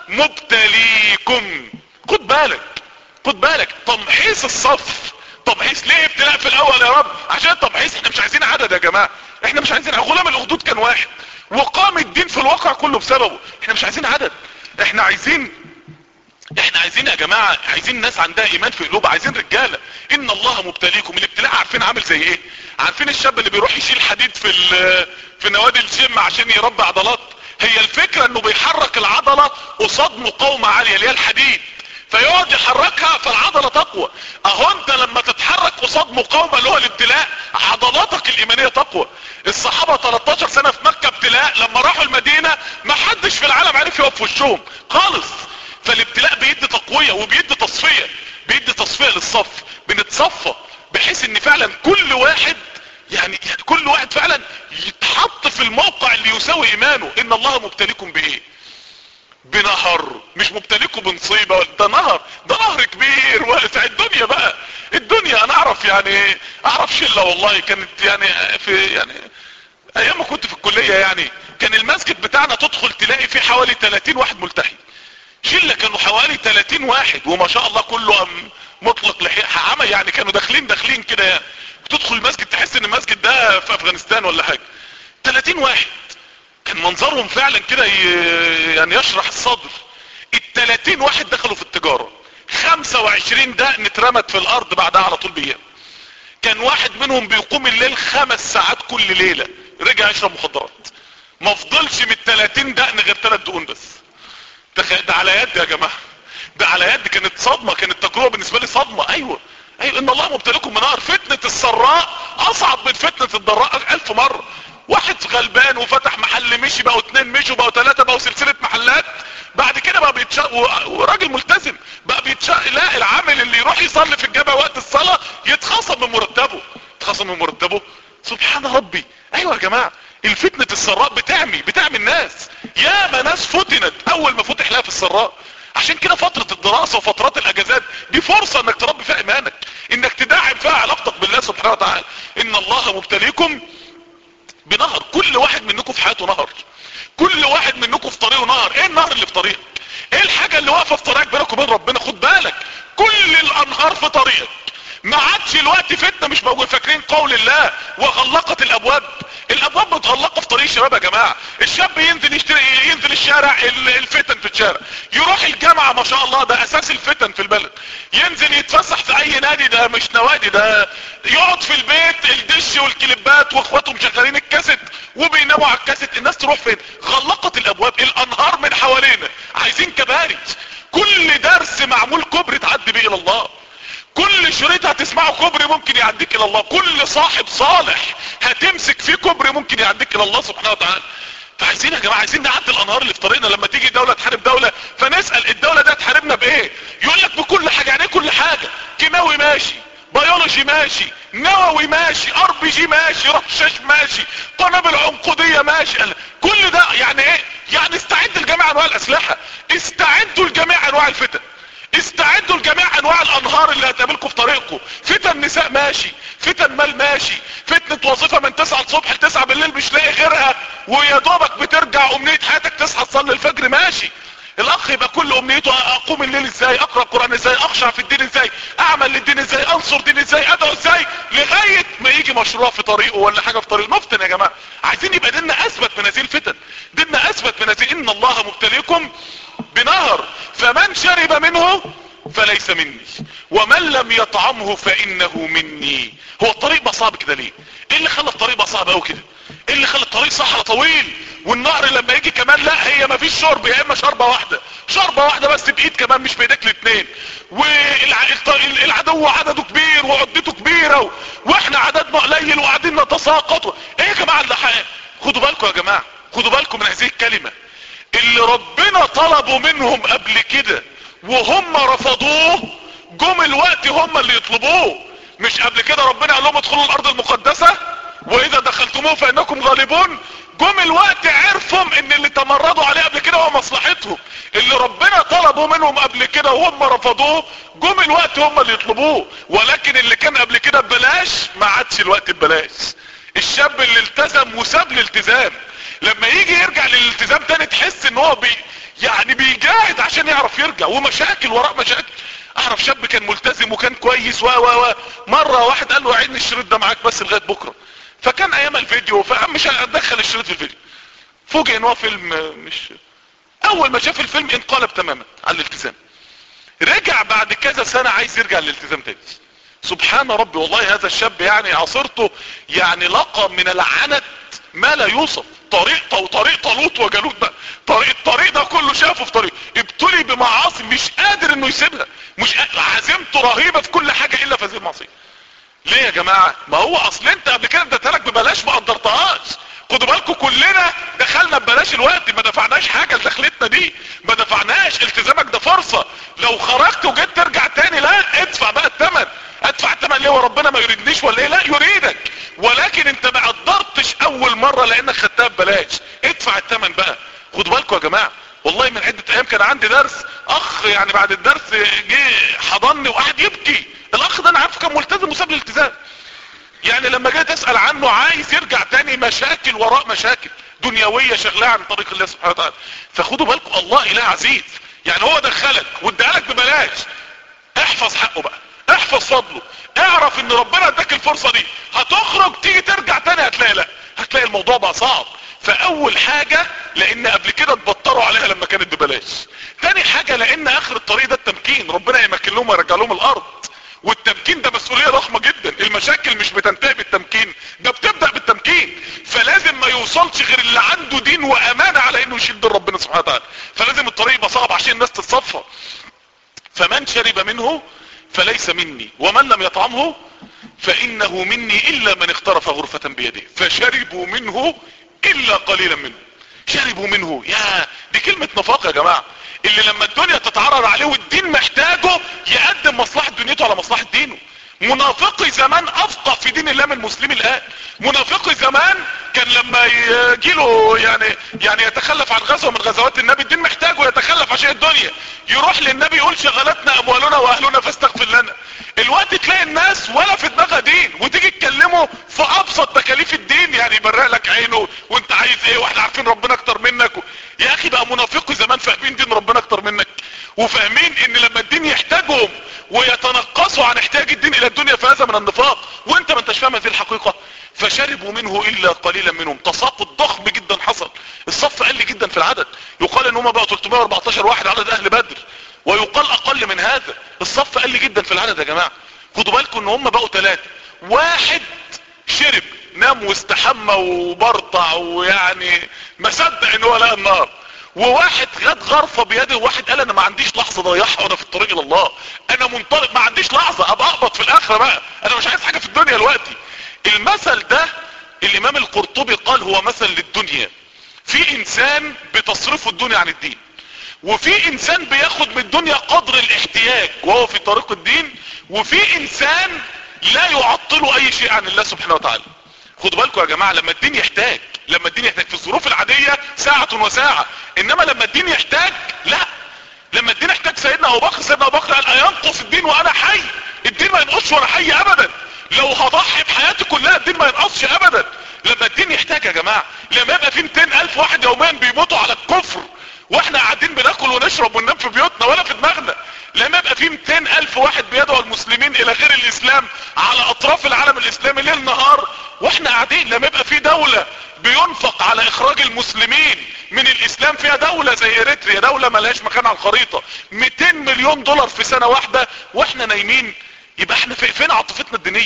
مبتليكم خد بالك خد بالك تمحيص الصف تمحيص ليه ابتلاء في الاول يا رب عشان تمحيص احنا مش عايزين عدد يا جماعة احنا مش عايزين غلام الاخدود كان واحد وقام الدين في الواقع كله بسببه احنا مش عايزين عدد احنا عايزين احنا عايزين يا جماعة عايزين ناس عندها ايمان في قلوبها عايزين رجالة ان الله مبتليكم الابتلاء عارفين عامل زي ايه عارفين الشاب اللي بيروح يشيل حديد في في نوادي الجيم عشان يربي عضلات هي الفكرة انه بيحرك العضلة قصاد مقاومة عالية اللي هي الحديد فيقعد يحركها فالعضلة تقوى اهو انت لما تتحرك قصاد مقاومة اللي هو الابتلاء عضلاتك الايمانية تقوى الصحابة 13 سنة في مكة ابتلاء لما راحوا المدينة ما حدش في العالم عرف يقف في وشهم خالص فالابتلاء بيدي تقوية وبيدي تصفية بيدي تصفية للصف بنتصفى بحيث ان فعلا كل واحد يعني, يعني كل واحد فعلا يتحط في الموقع اللي يساوي ايمانه ان الله مبتليكم بايه بنهر مش مبتليكم بنصيبة ده نهر ده نهر كبير واسع الدنيا بقى الدنيا انا اعرف يعني اعرف شلة والله كانت يعني في يعني ايام ما كنت في الكلية يعني كان المسجد بتاعنا تدخل تلاقي فيه حوالي 30 واحد ملتحي شلة كانوا حوالي 30 واحد وما شاء الله كله مطلق لحية عمى يعني كانوا داخلين داخلين كده يعني تدخل المسجد تحس ان المسجد ده في افغانستان ولا حاجة 30 واحد كان منظرهم فعلا كده يعني يشرح الصدر التلاتين واحد دخلوا في التجارة خمسة وعشرين دقن اترمت في الارض بعدها على طول بايام كان واحد منهم بيقوم الليل خمس ساعات كل ليلة رجع يشرب مخدرات ما فضلش من التلاتين دقن غير تلات دقون بس ده على يد يا جماعة ده على يد كانت صدمة كانت تجربة بالنسبة لي صدمة ايوه ايوه ان الله مبتليكم بنار فتنة السراء اصعب من فتنة الضراء الف مرة واحد غلبان وفتح محل مشي بقوا اتنين مشوا بقوا تلاتة بقوا سلسلة محلات بعد كده بقى بيتشا وراجل ملتزم بقى بيتشا لا العامل اللي يروح يصلي في الجامع وقت الصلاة يتخصم من مرتبه يتخصم من مرتبه سبحان ربي ايوه يا جماعة الفتنة السراء بتعمي بتعمي الناس ياما ناس فتنت اول ما فتح لها في السراء عشان كده فترة الدراسة وفترات الاجازات دي فرصة انك تربي فيها ايمانك انك تداعم فيها علاقتك بالله سبحانه وتعالى ان الله مبتليكم بنهر كل واحد منكم في حياته نهر كل واحد منكم في طريقه نهر ايه النهر اللي في طريقك ايه الحاجة اللي واقفة في طريقك بينك وبين ربنا خد بالك كل الانهار في طريقك ما عادش الوقت فتنة مش موجود فاكرين قول الله وغلقت الابواب الابواب متغلقة في طريق الشباب يا جماعة الشاب ينزل يشتري ينزل الشارع الفتن في الشارع يروح الجامعة ما شاء الله ده اساس الفتن في البلد ينزل يتفسح في اي نادي ده مش نوادي ده يقعد في البيت الدش والكليبات واخواته مشغلين الكاسيت وبيناموا على الكاسيت الناس تروح فين غلقت الابواب الانهار من حوالينا عايزين كباري كل درس معمول كبر تعدي بيه الى الله كل شريط هتسمعه كبر ممكن يعديك الى الله كل صاحب صالح هتمسك فيه كبر ممكن يعديك الى الله سبحانه وتعالى فعايزين يا جماعة عايزين نعدي الانهار اللي في طريقنا لما تيجي دولة تحارب دولة فنسأل الدولة دي هتحاربنا بايه يقول لك بكل حاجة يعني ايه كل حاجة كيماوي ماشي بيولوجي ماشي نووي ماشي ار بي جي ماشي رشاش ماشي قنابل عنقودية ماشي كل ده يعني ايه يعني استعد لجميع انواع الاسلحة استعدوا لجميع انواع الفتن استعدوا لجميع انواع الانهار اللي هتقابلكم في طريقكم فتن نساء ماشي فتن مال ماشي فتنة وظيفة من 9 الصبح ل 9 بالليل مش لاقي غيرها ويا دوبك بترجع امنية حياتك تصحى تصلي الفجر ماشي الاخ يبقى كل امنيته اقوم الليل ازاي اقرأ القرآن ازاي اخشع في الدين ازاي اعمل للدين ازاي انصر دين ازاي ادعو ازاي لغاية ما يجي مشروع في طريقه ولا حاجة في طريقه نفتن يا جماعة عايزين يبقى ديننا اثبت من هذه الفتن ديننا اثبت من هذه ان الله مبتليكم بنهر فمن شرب منه فليس مني ومن لم يطعمه فانه مني هو الطريق بقى صعب كده ليه ايه اللي خلى الطريق بقى صعب قوي كده ايه اللي خلى الطريق صحراء طويل والنهر لما يجي كمان لا هي ما فيش شرب يا اما شربة واحدة شربة واحدة بس بايد كمان مش بايدك الاثنين والعدو عدده كبير وعدته كبيرة و... واحنا عددنا قليل وقاعدين نتساقط ايه يا جماعة اللي حقيقة خدوا بالكم يا جماعة خدوا بالكم من هذه الكلمة اللي ربنا طلبوا منهم قبل كده وهم رفضوه جم الوقت هم اللي يطلبوه مش قبل كده ربنا قال لهم ادخلوا الارض المقدسة واذا دخلتموه فانكم غالبون جم الوقت عرفهم ان اللي تمردوا عليه قبل كده هو مصلحتهم اللي ربنا طلبوا منهم قبل كده وهم رفضوه جم الوقت هم اللي يطلبوه ولكن اللي كان قبل كده ببلاش ما عادش الوقت ببلاش الشاب اللي التزم وساب الالتزام لما يجي يرجع للالتزام تاني تحس ان هو بي يعني بيجاهد عشان يعرف يرجع ومشاكل وراء مشاكل اعرف شاب كان ملتزم وكان كويس و و و مرة واحد قال له عيدني الشريط ده معاك بس لغاية بكرة فكان ايام الفيديو فمش هدخل الشريط في الفيديو فوجئ ان هو فيلم مش اول ما شاف الفيلم انقلب تماما على الالتزام رجع بعد كذا سنة عايز يرجع للالتزام تاني سبحان ربي والله هذا الشاب يعني عصرته يعني لقى من العنت ما لا يوصف طريق وطريق طالوت وجالوت بقى طريق الطريق ده كله شافه في طريق ابتلي بمعاصي مش قادر انه يسيبها مش قادر. عزيمته رهيبة في كل حاجة الا في هذه المعصية ليه يا جماعة ما هو اصل انت قبل كده اديتها ببلاش ما قدرتهاش خدوا بالكم كلنا دخلنا ببلاش الوقت ما دفعناش حاجة لدخلتنا دي ما دفعناش التزامك ده فرصة لو خرجت وجيت ترجع تاني لا ادفع بقى الثمن ادفع الثمن ليه وربنا ما يريدنيش ولا ايه لا يريدك ولكن انت ما قدرتش اول مرة لانك خدتها ببلاش ادفع الثمن بقى خدوا بالكم يا جماعة والله من عدة ايام كان عندي درس اخ يعني بعد الدرس جه حضني وقعد يبكي الاخ ده انا عارفه كان ملتزم وساب الالتزام يعني لما جيت اسأل عنه عايز يرجع تاني مشاكل وراء مشاكل دنيوية شغلها عن طريق الله سبحانه وتعالى فخدوا بالكم الله اله عزيز يعني هو دخلك وادالك ببلاش احفظ حقه بقى احفظ فضله اعرف ان ربنا اداك الفرصة دي هتخرج تيجي ترجع تاني هتلاقي لا هتلاقي الموضوع بقى صعب فاول حاجة لان قبل كده اتبطروا عليها لما كانت ببلاش تاني حاجة لان اخر الطريق ده التمكين ربنا يمكن لهم ويرجع لهم الارض والتمكين ده مسؤولية ضخمة جدا المشاكل مش بتنتهي بالتمكين ده بتبدأ بالتمكين فلازم ما يوصلش غير اللي عنده دين وامانة على انه يشيل دين ربنا سبحانه وتعالى فلازم الطريق يبقى صعب عشان الناس تتصفى فمن شرب منه فليس مني ومن لم يطعمه فانه مني الا من اخترف غرفة بيده فشربوا منه الا قليلا منه شربوا منه يا دي كلمة نفاق يا جماعة اللي لما الدنيا تتعرض عليه والدين محتاجه يقدم مصلحة دنيته على مصلحة دينه منافقي زمان افقه في دين الله من المسلمين الان منافقي زمان كان لما يجيله يعني يعني يتخلف عن غزوه من غزوات النبي الدين محتاجه يتخلف عشان الدنيا يروح للنبي يقول شغلتنا اموالنا واهلنا فاستغفر لنا الوقت تلاقي الناس ولا في دماغها دين وتيجي تكلمه في ابسط تكاليف الدين يعني يبرق لك عينه وانت عايز ايه واحنا عارفين ربنا اكتر منك و... يا اخي بقى منافقي زمان فاهمين دين ربنا اكتر منك وفاهمين ان لما الدين يحتاجهم ويتنقصوا عن احتياج الدين الى الدنيا فهذا من النفاق وانت ما انتش فاهم هذه الحقيقة فشربوا منه الا قليلا منهم تساقط ضخم جدا حصل الصف قل جدا في العدد يقال ان هم بقوا 314 واحد عدد اهل بدر ويقال اقل من هذا الصف قل جدا في العدد يا جماعة خدوا بالكم ان هم بقوا ثلاثة واحد شرب نام واستحمى وبرطع ويعني ما صدق ان هو لقى النار وواحد خد غرفة بيده وواحد قال انا ما عنديش لحظة ضيعها وانا في الطريق الى الله انا منطلق ما عنديش لحظة ابقى اقبض في الاخرة بقى انا مش عايز حاجة في الدنيا دلوقتي المثل ده الامام القرطبي قال هو مثل للدنيا في انسان بتصرفه الدنيا عن الدين وفي انسان بياخد من الدنيا قدر الاحتياج وهو في طريق الدين وفي انسان لا يعطله اي شيء عن الله سبحانه وتعالى خدوا بالكم يا جماعة لما الدين يحتاج لما الدين يحتاج في الظروف العادية ساعة وساعة انما لما الدين يحتاج لا لما الدين يحتاج سيدنا ابو بكر سيدنا ابو بكر قال اينقص الدين وانا حي الدين ما ينقصش وانا حي ابدا لو هضحي بحياتي كلها الدين ما ينقصش ابدا لما الدين يحتاج يا جماعة لما يبقى في 200 الف واحد يوميا بيموتوا على الكفر واحنا قاعدين بناكل ونشرب وننام في بيوتنا ولا في دماغنا لما يبقى في 200 الف واحد بيدعو المسلمين الى غير الاسلام على اطراف العالم الاسلامي ليل نهار واحنا قاعدين لما يبقى في دولة بينفق على اخراج المسلمين من الاسلام فيها دولة زي اريتريا دولة ملهاش مكان على الخريطة 200 مليون دولار في سنة واحدة واحنا نايمين يبقى احنا في فين عاطفتنا الدينية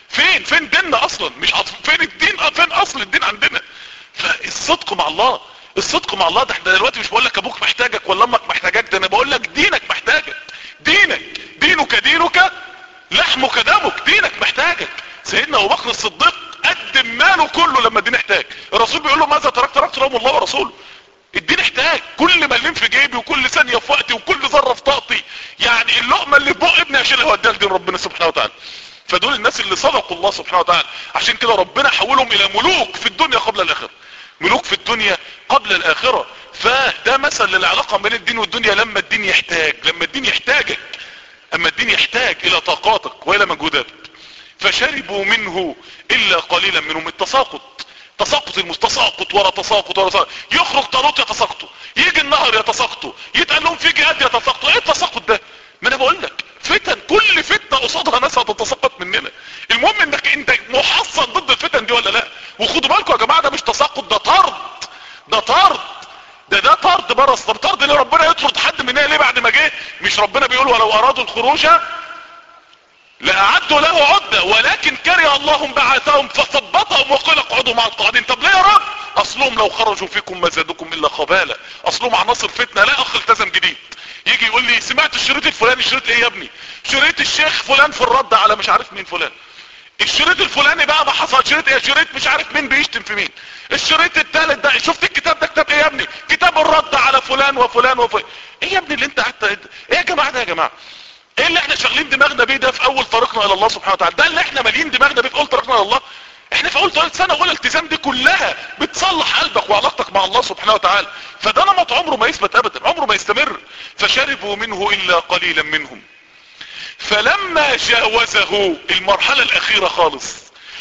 فين فين ديننا اصلا مش عطف فين الدين فين اصل الدين عندنا فالصدق مع الله الصدق مع الله ده احنا دلوقتي مش بقول لك ابوك محتاجك ولا امك محتاجك ده انا بقول لك دينك محتاجك دينك دينك دينك لحمك دمك دينك محتاجك سيدنا ابو بكر الصديق قدم ماله كله لما الدين احتاج الرسول بيقول له ماذا تركت تركت لهم الله ورسوله الدين احتاج كل مليم في جيبي وكل ثانية في وقتي وكل ذرة في طاقتي يعني اللقمة اللي في بق ابني اشيلها واديها لدين ربنا سبحانه وتعالى فدول الناس اللي صدقوا الله سبحانه وتعالى عشان كده ربنا حولهم الى ملوك في الدنيا قبل الاخرة ملوك في الدنيا قبل الاخرة فده مثل للعلاقة بين الدين والدنيا لما الدين يحتاج لما الدين يحتاجك اما الدين يحتاج الى طاقاتك والى مجهوداتك فشربوا منه الا قليلا منهم التساقط تساقط المستساقط ورا تساقط ورا تساقط يخرج طالوت يتساقطوا يجي النهر يتساقطوا يتقال لهم في جهاد يتساقطوا ايه التساقط ده ما انا بقول لك فتن كل فتنه قصادها ناس هتتساقط مننا المهم انك انت محصن ضد الفتن دي ولا لا وخدوا بالكم يا جماعه ده مش تساقط ده طرد ده طرد ده ده طرد بره طب طرد ليه ربنا يطرد حد مننا ليه بعد ما جه مش ربنا بيقول ولو ارادوا الخروج لأعدوا له عدة ولكن كره الله بعثهم فثبطهم وقال اقعدوا مع القاعدين طب ليه يا رب اصلهم لو خرجوا فيكم ما زادكم الا خبالة اصلهم عناصر فتنة لا اخ التزم جديد يجي يقول لي سمعت الشريط الفلاني شريط ايه يا ابني شريط الشيخ فلان في الرد على مش عارف مين فلان الشريط الفلاني بقى ما حصل شريط ايه شريط مش عارف مين بيشتم في مين الشريط الثالث ده شفت الكتاب ده كتاب ايه يا ابني كتاب الرد على فلان وفلان وفلان ايه يا ابني اللي انت قعدت ايه يا جماعه ده يا جماعه ايه اللي احنا شغالين دماغنا بيه ده في اول طريقنا الى الله سبحانه وتعالى ده اللي احنا مالين دماغنا بيه في اول طريقنا الى الله احنا في اول طريق سنة اولى التزام دي كلها بتصلح قلبك وعلاقتك مع الله سبحانه وتعالى فده نمط عمره ما يثبت ابدا عمره ما يستمر فشربوا منه الا قليلا منهم فلما جاوزه المرحلة الاخيرة خالص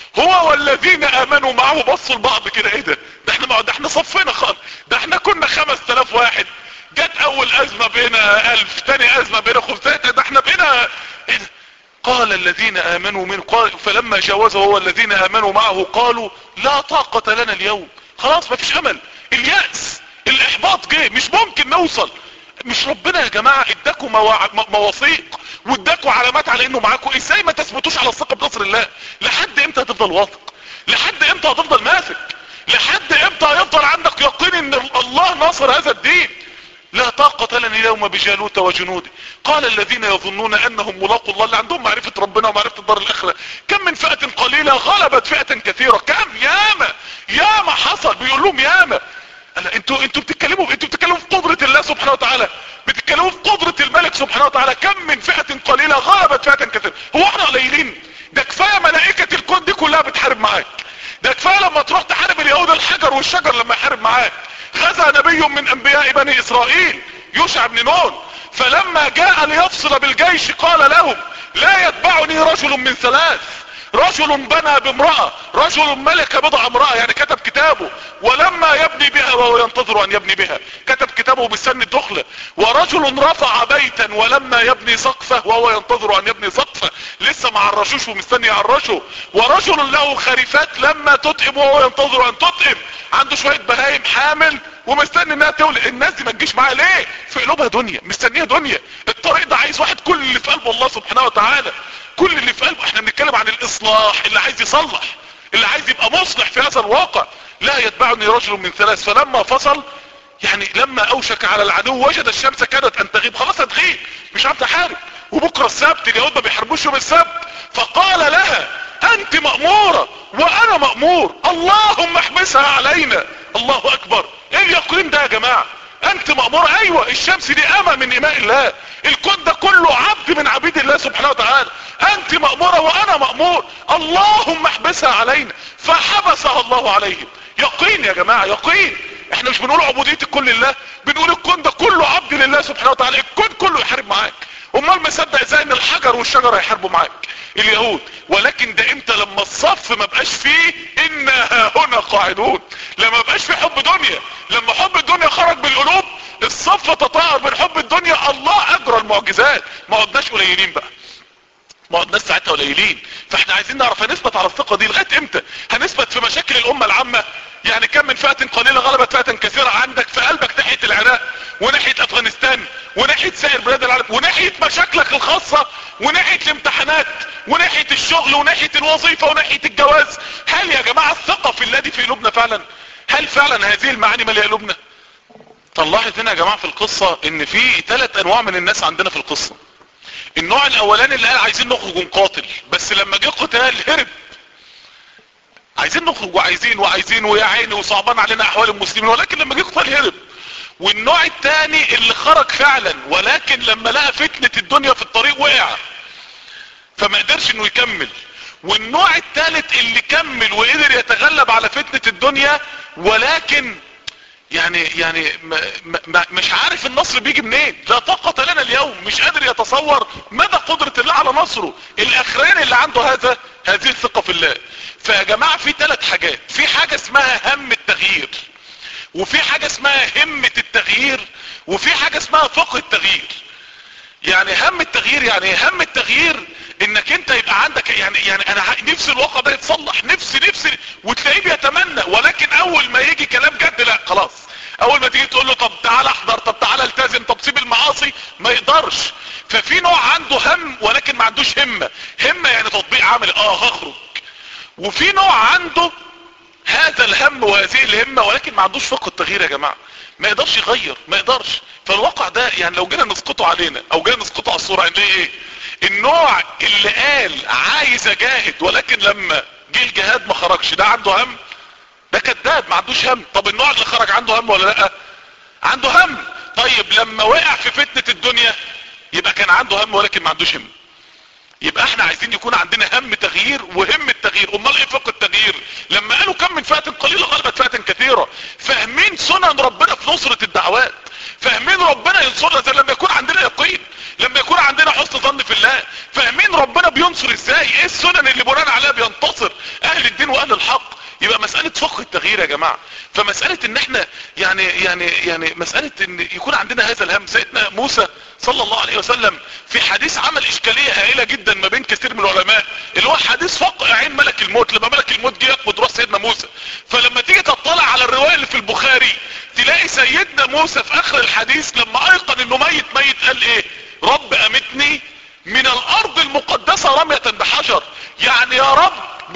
هو والذين امنوا معه بصوا لبعض كده ايه ده ده احنا ده احنا صفينا خالص ده احنا كنا خمس تلاف واحد جت اول ازمة بينا الف تاني ازمة بينا خمسة ده احنا بينا ايه ده قال الذين امنوا من قال فلما جاوزه هو الذين امنوا معه قالوا لا طاقة لنا اليوم خلاص مفيش امل اليأس الاحباط جه مش ممكن نوصل مش ربنا يا جماعة اداكوا مواع... مواثيق واداكوا علامات على انه معاكم ازاي ما تثبتوش على الثقة بنصر الله لحد امتى هتفضل واثق لحد امتى هتفضل ماسك لحد امتى هيفضل عندك يقين ان الله ناصر هذا الدين لا طاقة لنا اليوم بجالوت وجنوده قال الذين يظنون انهم ملاقوا الله اللي عندهم معرفة ربنا ومعرفة الدار الاخرة كم من فئة قليلة غلبت فئة كثيرة كم ياما ياما حصل بيقول لهم ياما ألا انتوا انتوا بتتكلموا انتوا بتتكلموا في قدرة الله سبحانه وتعالى بتتكلموا في قدرة الملك سبحانه وتعالى كم من فئة قليلة غلبت فئة كثيرة هو احنا قليلين ده كفاية ملائكة الكون دي كلها بتحارب معاك ده كفاية لما تروح تحارب اليهود الحجر والشجر لما يحارب معاك غزا نبي من انبياء بني اسرائيل يوشع بن نون فلما جاء ليفصل بالجيش قال لهم لا يتبعني رجل من ثلاث رجل بنى بامرأة رجل ملك بضع امرأة يعني كتب كتابه ولما يبني بها وهو ينتظر ان يبني بها كتب كتابه بالسن الدخلة ورجل رفع بيتا ولما يبني سقفه وهو ينتظر ان يبني سقفه لسه ما عرشوش ومستني يعرشه ورجل له خريفات لما تطئم وهو ينتظر ان تطئم عنده شوية بهايم حامل ومستني انها تولد الناس دي ما تجيش معاها ليه في قلوبها دنيا مستنيها دنيا الطريق ده عايز واحد كل اللي في قلبه الله سبحانه وتعالى كل اللي في قلبه احنا بنتكلم عن الاصلاح اللي عايز يصلح اللي عايز يبقى مصلح في هذا الواقع لا يتبعني رجل من ثلاث فلما فصل يعني لما اوشك على العدو وجد الشمس كادت ان تغيب خلاص هتغيب مش عارف تحارب وبكرة السبت اليهود ما بيحاربوش يوم السبت فقال لها انت مأمورة وانا مأمور اللهم احبسها علينا الله اكبر ايه اليقين ده يا جماعة انت مأمور ايوه الشمس دي امة من اماء الله الكون ده كله عبد من عبيد الله سبحانه وتعالى انت مأمورة وانا مأمور اللهم احبسها علينا فحبسها الله عليهم يقين يا جماعة يقين احنا مش بنقول عبودية الكل لله بنقول الكون ده كله عبد لله سبحانه وتعالى الكون كله يحارب معاك امال مصدق ازاي ان الحجر والشجر هيحاربوا معاك اليهود ولكن ده امتى لما الصف ما بقاش فيه انا هنا قاعدون لما بقاش في حب دنيا لما حب الدنيا خرج بالقلوب الصف تطهر من حب الدنيا الله اجرى المعجزات ما عدناش قليلين بقى ما عدناش ساعتها قليلين فاحنا عايزين نعرف هنثبت على الثقة دي لغاية امتى هنثبت في مشاكل الامة العامة يعني كم من فئة قليلة غلبت فئة كثيرة عندك في قلبك ناحية العراق وناحية افغانستان وناحية سائر بلاد العالم وناحية مشاكلك الخاصة وناحية الامتحانات وناحية الشغل وناحية الوظيفة وناحية الجواز هل يا جماعة الثقة في الذي في قلوبنا فعلا هل فعلا هذه المعاني مالية قلوبنا طلعت هنا يا جماعة في القصة ان في ثلاث انواع من الناس عندنا في القصة النوع الاولاني اللي قال عايزين نخرج ونقاتل بس لما جه قتال هرب عايزين نخرج وعايزين وعايزين ويا عيني وصعبان علينا احوال المسلمين ولكن لما جه قتال هرب والنوع الثاني اللي خرج فعلا ولكن لما لقى فتنة الدنيا في الطريق وقع فما قدرش انه يكمل والنوع الثالث اللي كمل وقدر يتغلب على فتنة الدنيا ولكن يعني يعني ما ما مش عارف النصر بيجي منين لا طاقة لنا اليوم مش قادر يتصور مدى قدرة الله على نصره الاخرين اللي عنده هذا هذه الثقة في الله فيا جماعة في ثلاث حاجات في حاجة اسمها هم التغيير وفي حاجة اسمها همة التغيير وفي حاجة اسمها فقه التغيير يعني هم التغيير يعني هم التغيير انك انت يبقى عندك يعني يعني انا نفسي الواقع ده يتصلح نفسي نفسي وتلاقيه بيتمنى ولكن اول ما يجي كلام جد لا خلاص اول ما تيجي تقول له طب تعالى احضر طب تعالى التزم طب سيب المعاصي ما يقدرش ففي نوع عنده هم ولكن ما عندوش همة همة يعني تطبيق عملي اه هخرج وفي نوع عنده هذا الهم وهذه الهمة ولكن ما عندوش فقه التغيير يا جماعة ما يقدرش يغير ما يقدرش فالواقع ده يعني لو جينا نسقطه علينا او جينا نسقطه على الصورة هنلاقي ايه النوع اللي قال عايز اجاهد ولكن لما جه الجهاد ما خرجش ده عنده هم ده كذاب ما عندوش هم طب النوع اللي خرج عنده هم ولا لا عنده هم طيب لما وقع في فتنة الدنيا يبقى كان عنده هم ولكن ما عندوش هم يبقى احنا عايزين يكون عندنا هم تغيير وهم التغيير امال ايه فقه التغيير لما قالوا كم من فئة قليلة غلبت فئة كثيرة فاهمين سنن ربنا في نصرة الدعوات فاهمين ربنا ينصرنا زي لما يكون عندنا يقين لما يكون عندنا حسن ظن في الله فاهمين ربنا بينصر ازاي ايه السنن اللي بناء عليها بينتصر اهل الدين واهل الحق يبقى مسألة فقه التغيير يا جماعة فمسألة ان احنا يعني يعني يعني مسألة ان يكون عندنا هذا الهم سيدنا موسى صلى الله عليه وسلم في حديث عمل اشكالية هائلة جدا ما بين كثير من العلماء اللي هو حديث فقه عين ملك الموت لما ملك الموت جه يقبض راس سيدنا موسى فلما تيجي تطلع على الرواية اللي في البخاري تلاقي سيدنا موسى في اخر الحديث لما ايقن انه ميت ميت قال ايه رب امتني من الارض المقدسة رمية بحجر يعني يا رب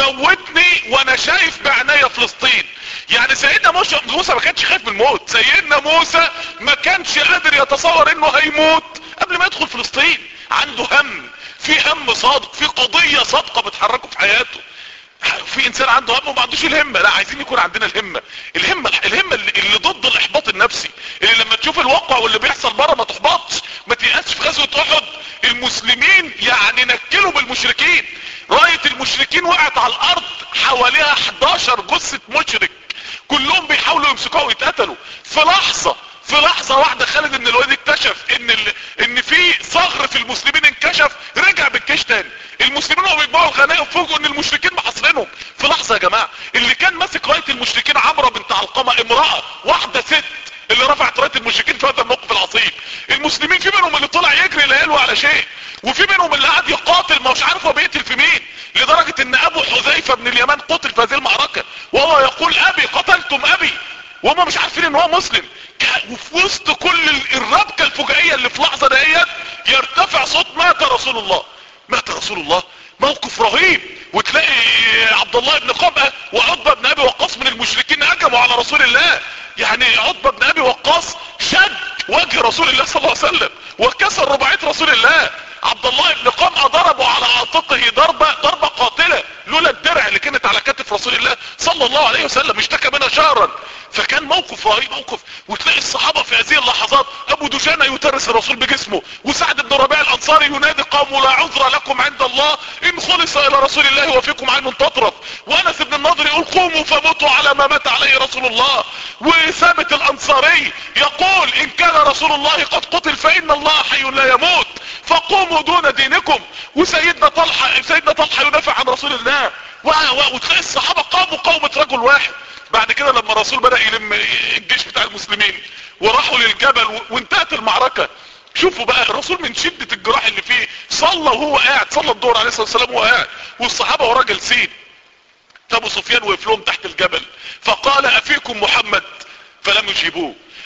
موتني وانا شايف بعناية فلسطين يعني سيدنا موسى, موسى ما كانش خايف من الموت سيدنا موسى ما كانش قادر يتصور انه هيموت قبل ما يدخل فلسطين عنده هم في هم صادق في قضية صادقة بتحركه في حياته في انسان عنده هم وما عندوش الهمة لا عايزين يكون عندنا الهمة الهمة الهمة اللي, اللي ضد الاحباط النفسي اللي لما تشوف الواقع واللي بيحصل بره ما تحبطش ما تيأسش في غزوة احد المسلمين يعني نكلوا بالمشركين راية المشركين وقعت على الارض حواليها 11 جثة مشرك كلهم بيحاولوا يمسكوها ويتقتلوا في لحظة في لحظة واحدة خالد ان الواد اكتشف ان ال... ان في ثغر في المسلمين انكشف رجع بالجيش تاني المسلمين وهم بيجمعوا الغنائم فوجئوا ان المشركين محاصرينهم في لحظة يا جماعة اللي كان ماسك راية المشركين عمرة بنت علقمة امرأة واحدة ست اللي رفعت راية المشركين في هذا الموقف العصيب المسلمين في منهم اللي طلع يجري لا يلوى على شيء وفي منهم اللي قاعد يقاتل ما مش عارف هو بيقتل في مين لدرجة ان ابو حذيفة بن اليمان قتل في هذه المعركة وهو يقول ابي قتلتم ابي وهم مش عارفين ان هو مسلم وفي وسط كل الربكة الفجائية اللي في لحظة دقيقة يرتفع صوت مات رسول الله مات رسول الله موقف رهيب وتلاقي عبد الله بن قبأة وعتبة بن ابي وقاص من المشركين هجموا على رسول الله يعني عتبة بن ابي وقاص شد وجه رسول الله صلى الله عليه وسلم وكسر رباعية رسول الله عبد الله بن قمأة ضربه على عاتقه ضربة ضربة قاتلة لولا الدرع اللي كانت على كتف رسول الله صلى الله عليه وسلم اشتكى منها شهرا فكان موقف رهيب موقف وتلاقي الصحابة في هذه اللحظات ابو دجانة يترس الرسول بجسمه وسعد بن ربيع الانصاري ينادي قوم لا عذر لكم عند الله ان خلص الى رسول الله وفيكم عين تطرف وانس بن النضر يقول قوموا فموتوا على ما مات عليه رسول الله وثابت الانصاري يقول ان كان رسول الله قد قتل فان الله حي لا يموت فقوموا دون دينكم وسيدنا طلحة سيدنا طلحة يدافع عن رسول الله وتلاقي الصحابة قاموا قومة رجل واحد بعد كده لما الرسول بدأ يلم الجيش بتاع المسلمين وراحوا للجبل وانتهت المعركة شوفوا بقى الرسول من شدة الجراح اللي فيه صلى وهو قاعد صلى الظهر عليه الصلاة والسلام وهو قاعد والصحابة وراه جالسين ابو سفيان وقف لهم تحت الجبل فقال افيكم محمد فلم يجيبوه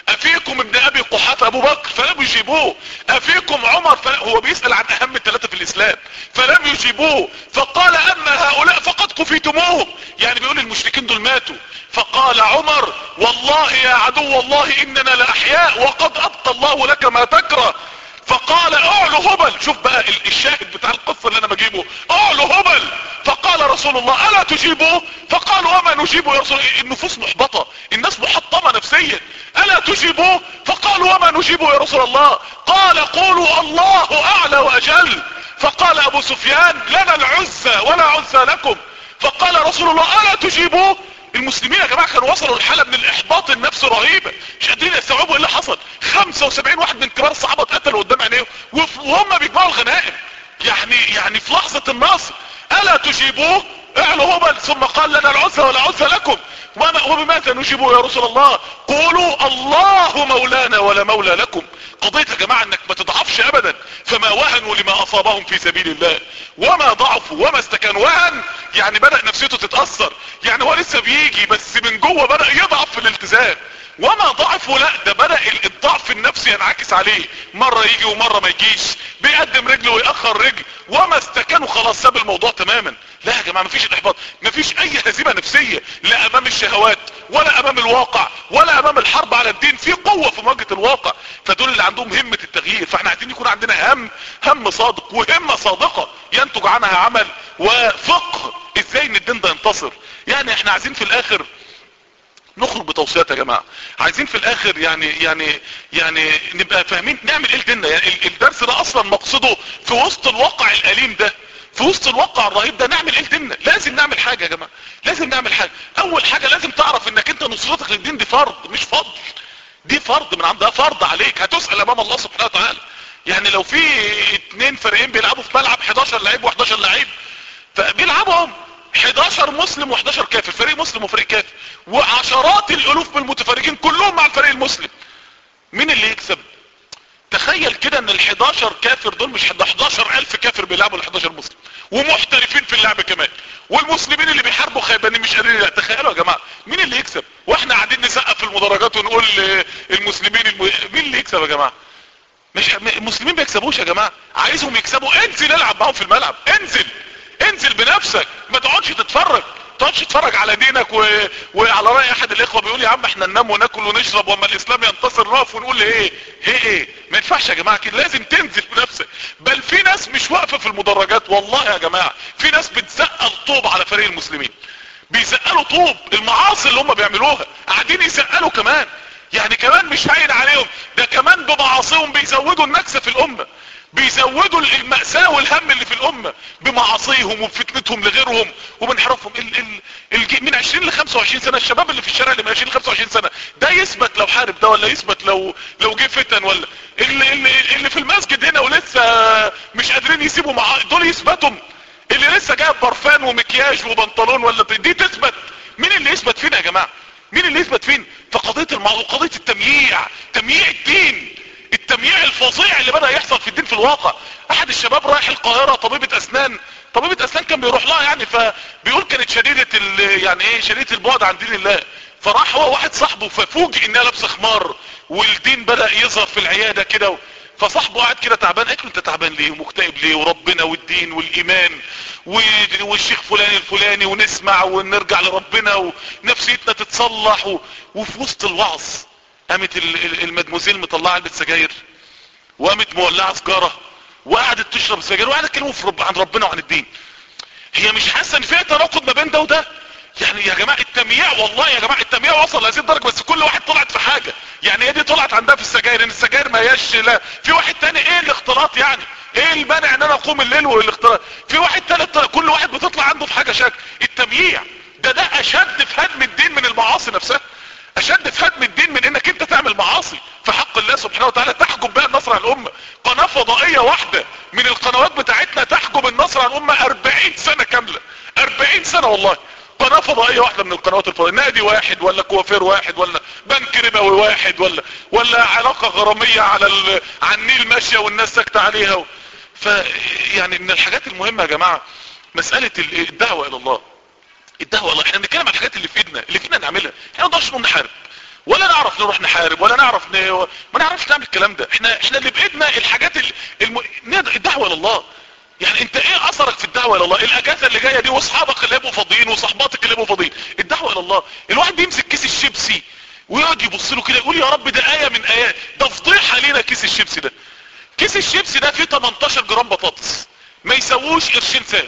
افيكم ابن ابي قحافة ابو بكر فلم يجيبوه افيكم عمر فلم هو بيسأل عن اهم الثلاثة في الاسلام فلم يجيبوه فقال اما هؤلاء فقد كفيتموه يعني بيقول المشركين دول ماتوا فقال عمر والله يا عدو الله اننا لاحياء وقد ابقى الله لك ما تكره فقال اعلو هبل شوف بقى الشاهد بتاع القصة اللي انا بجيبه اعلو هبل فقال رسول الله الا تجيبه فقالوا وما نجيبه يا رسول الله النفوس محبطة الناس محطمة نفسيا الا تجيبه فقالوا وما نجيبه يا رسول الله قال قولوا الله اعلى واجل فقال ابو سفيان لنا العزة ولا عزة لكم فقال رسول الله الا تجيبه المسلمين يا جماعة كانوا وصلوا لحالة من الاحباط النفسي رهيبة مش قادرين يستوعبوا ايه اللي حصل 75 واحد من كبار الصحابة اتقتلوا قدام عينيهم وهم بيجمعوا الغنائم يعني يعني في لحظة النصر الا تجيبوه اعلوا هبل ثم قال لنا العزة ولا عزة لكم وما وبماذا نجيبه يا رسول الله قولوا الله مولانا ولا مولى لكم قضية يا جماعة انك ما تضعفش ابدا فما وهنوا لما اصابهم في سبيل الله وما ضعفوا وما استكانوا وهن يعني بدأ نفسيته تتأثر يعني هو لسه بيجي بس من جوه بدأ يضعف في الالتزام وما ضعفوا لا ده بدأ الضعف النفسي ينعكس عليه مرة يجي ومرة ما يجيش بيقدم رجل ويأخر رجل وما استكانوا خلاص ساب الموضوع تماما لا يا جماعة مفيش الاحباط مفيش اي هزيمة نفسية لا امام الشهوات ولا امام الواقع ولا امام الحرب على الدين في قوة في مواجهة الواقع فدول اللي عندهم همة التغيير فاحنا عايزين يكون عندنا هم هم صادق وهمة صادقة ينتج عنها عمل وفقه ازاي ان الدين ده ينتصر يعني احنا عايزين في الاخر نخرج بتوصيات يا جماعة عايزين في الاخر يعني يعني يعني نبقى فاهمين نعمل ايه لديننا يعني الدرس ده اصلا مقصده في وسط الواقع الاليم ده في وسط الواقع الرهيب ده نعمل ايه لديننا لازم نعمل حاجة يا جماعة لازم نعمل حاجة اول حاجة لازم تعرف انك انت نصرتك للدين دي فرض مش فضل دي فرض من عندها فرض عليك هتسأل امام الله سبحانه وتعالى يعني لو في اتنين فريقين بيلعبوا في ملعب 11 لعيب و11 لعيب فبيلعبهم 11 مسلم و11 كافر فريق مسلم وفريق كافر وعشرات الالوف من المتفرجين كلهم مع الفريق المسلم مين اللي يكسب تخيل كده ان ال11 كافر دول مش 11 الف كافر بيلعبوا ال11 مسلم ومحترفين في اللعب كمان والمسلمين اللي بيحاربوا خيبانين مش قادرين لا تخيلوا يا جماعة مين اللي يكسب واحنا قاعدين نسقف في المدرجات ونقول المسلمين الم... مين اللي يكسب يا جماعة مش المسلمين بيكسبوش يا جماعة عايزهم يكسبوا انزل العب معاهم في الملعب انزل انزل بنفسك ما تقعدش تتفرج تقعدش تتفرج على دينك و... وعلى رأي احد الاخوة بيقول يا عم احنا ننام وناكل ونشرب واما الاسلام ينتصر نقف ونقول ايه ايه ايه ما ينفعش يا جماعة كده لازم تنزل بنفسك بل في ناس مش واقفة في المدرجات والله يا جماعة في ناس بتزقل طوب على فريق المسلمين بيزقلوا طوب المعاصي اللي هم بيعملوها قاعدين يزقلوا كمان يعني كمان مش هين عليهم ده كمان بمعاصيهم بيزودوا النكسة في الامة بيزودوا المأساة والهم اللي في الامة بمعاصيهم وبفتنتهم لغيرهم وبانحرافهم ال ال ال من 20 ل 25 سنة الشباب اللي في الشارع اللي من 20 ل 25 سنة ده يثبت لو حارب ده ولا يثبت لو لو جه فتن ولا اللي, اللي, اللي في المسجد هنا ولسه مش قادرين يسيبوا مع دول يثبتهم اللي لسه جايب برفان ومكياج وبنطلون ولا دي تثبت مين اللي يثبت فينا يا جماعة مين اللي يثبت فين فقضية الموضوع قضية التمييع تمييع الدين التمييع الفظيع اللي بدأ يحصل في الدين في الواقع احد الشباب رايح القاهرة طبيبة اسنان طبيبة اسنان كان بيروح لها يعني فبيقول كانت شديدة يعني ايه شديدة البعد عن دين الله فراح هو واحد صاحبه ففوجئ انها لابسه خمار والدين بدأ يظهر في العيادة كده فصاحبه قاعد كده تعبان قال له انت تعبان ليه ومكتئب ليه وربنا والدين والايمان والشيخ فلان الفلاني ونسمع ونرجع لربنا ونفسيتنا تتصلح و... وفي وسط الوعظ قامت المدموزيل مطلعه علبه سجاير وقامت مولعه سجاره وقعدت تشرب سجاير وقعدت تكلموا رب... عن ربنا وعن الدين هي مش حاسه ان فيها تناقض ما بين ده وده يعني يا جماعة التمييع والله يا جماعة التمييع وصل لهذه الدرجة بس كل واحد طلعت في حاجة يعني هي دي طلعت عندها في السجاير ان السجاير ما هياش لا في واحد تاني ايه الاختلاط يعني ايه المانع ان انا اقوم الليل والاختلاط في واحد تالت كل واحد بتطلع عنده في حاجة شكل التمييع ده ده اشد في هدم الدين من المعاصي نفسها اشد في هدم الدين من انك انت تعمل معاصي في حق الله سبحانه وتعالى تحجب بها النصر عن الامة قناة فضائية واحدة من القنوات بتاعتنا تحجب النصر عن الامة 40 سنة كاملة 40 سنة والله قناة فضائية واحدة من القنوات الفضائية نادي واحد ولا كوافير واحد ولا بنك ربوي واحد ولا ولا علاقة غرامية على ال... على النيل ماشية والناس ساكتة عليها و... ف يعني من الحاجات المهمة يا جماعة مسألة الدعوة الى الله الدعوة الله احنا بنتكلم عن الحاجات اللي في ايدنا اللي فينا نعملها احنا ما نقدرش نقوم نحارب ولا نعرف نروح نحارب ولا نعرف ن... ما نعرفش نعمل الكلام ده احنا احنا اللي بايدنا الحاجات ال... الم... الدعوه لله يعني انت ايه اثرك في الدعوه الى الله الاجازه اللي جايه دي واصحابك اللي هيبقوا فاضيين وصحباتك اللي هيبقوا فاضيين الدعوه الى الله الواحد بيمسك كيس الشيبسي ويقعد يبص له كده يقول يا رب ده ايه من ايات ده فضيحه لينا كيس الشيبسي ده كيس الشيبسي ده فيه 18 جرام بطاطس ما يسووش قرشين ساغ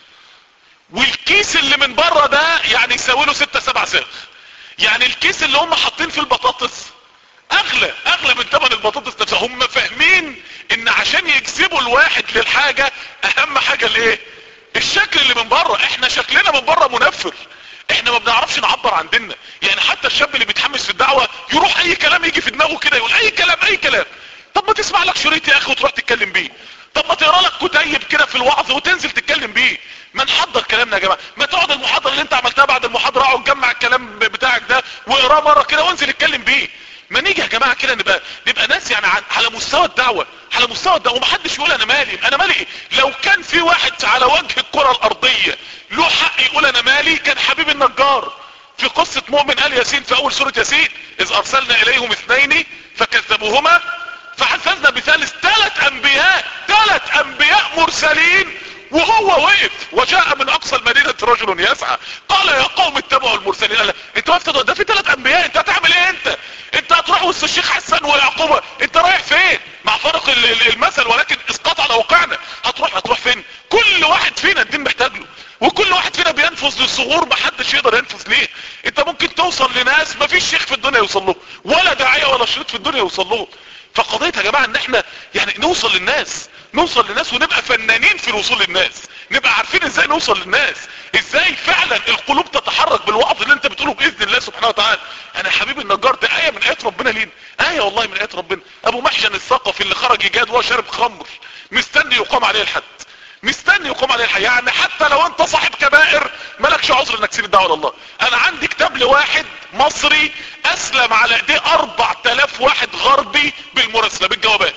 والكيس اللي من بره ده يعني يساوي له 6 7 ساغ يعني الكيس اللي هم حاطين فيه البطاطس اغلى اغلى من ثمن البطاطس نفسها هم فاهمين ان عشان يجذبوا الواحد للحاجة اهم حاجة الايه الشكل اللي من بره احنا شكلنا من بره منفر احنا ما بنعرفش نعبر عن ديننا يعني حتى الشاب اللي بيتحمس في الدعوة يروح اي كلام يجي في دماغه كده يقول اي كلام اي كلام طب ما تسمع لك شريط يا اخي وتروح تتكلم بيه طب ما تقرا لك كتيب كده في الوعظ وتنزل تتكلم بيه ما نحضر كلامنا يا جماعه ما تقعد المحاضره اللي انت عملتها بعد المحاضره اقعد جمع الكلام بتاعك ده واقراه مره كده وانزل اتكلم بيه ما نيجي يا جماعه كده نبقى نبقى ناس يعني على مستوى الدعوه على مستوى الدعوه ومحدش يقول انا مالي انا مالي ايه لو كان في واحد على وجه الكره الارضيه له حق يقول انا مالي كان حبيب النجار في قصة مؤمن آل ياسين في اول سورة ياسين اذ ارسلنا اليهم اثنين فكذبوهما فحفظنا بثالث ثلاث انبياء ثلاث انبياء مرسلين وهو وقف وجاء من اقصى المدينة رجل يسعى قال يا قوم اتبعوا المرسلين قال انت واقف ده في ثلاث انبياء انت هتعمل ايه انت انت هتروح وسط الشيخ حسن ويعقوبة انت رايح فين مع فرق المثل ولكن اسقاط على واقعنا هتروح هتروح فين كل واحد فينا الدين محتاج له وكل واحد فينا بينفذ للصغور محدش يقدر ينفذ ليه انت ممكن توصل لناس مفيش شيخ في الدنيا يوصل له ولا داعية ولا شريط في الدنيا يوصل له فقضية يا جماعة ان احنا يعني نوصل للناس نوصل للناس ونبقى فنانين في الوصول للناس نبقى عارفين ازاي نوصل للناس ازاي فعلا القلوب تتحرك بالوعظ اللي انت بتقوله باذن الله سبحانه وتعالى انا حبيب النجار ده ايه من ايات ربنا لينا ايه والله من ايات ربنا ابو محجن الثقفي اللي خرج يجاد وهو شارب خمر مستني يقام عليه الحد مستني يقوم عليه الحد يعني حتى لو انت صاحب كبائر مالكش عذر انك تسيب الدعوه لله انا عندي كتاب لواحد مصري اسلم على ايديه 4000 واحد غربي بالمراسله بالجوابات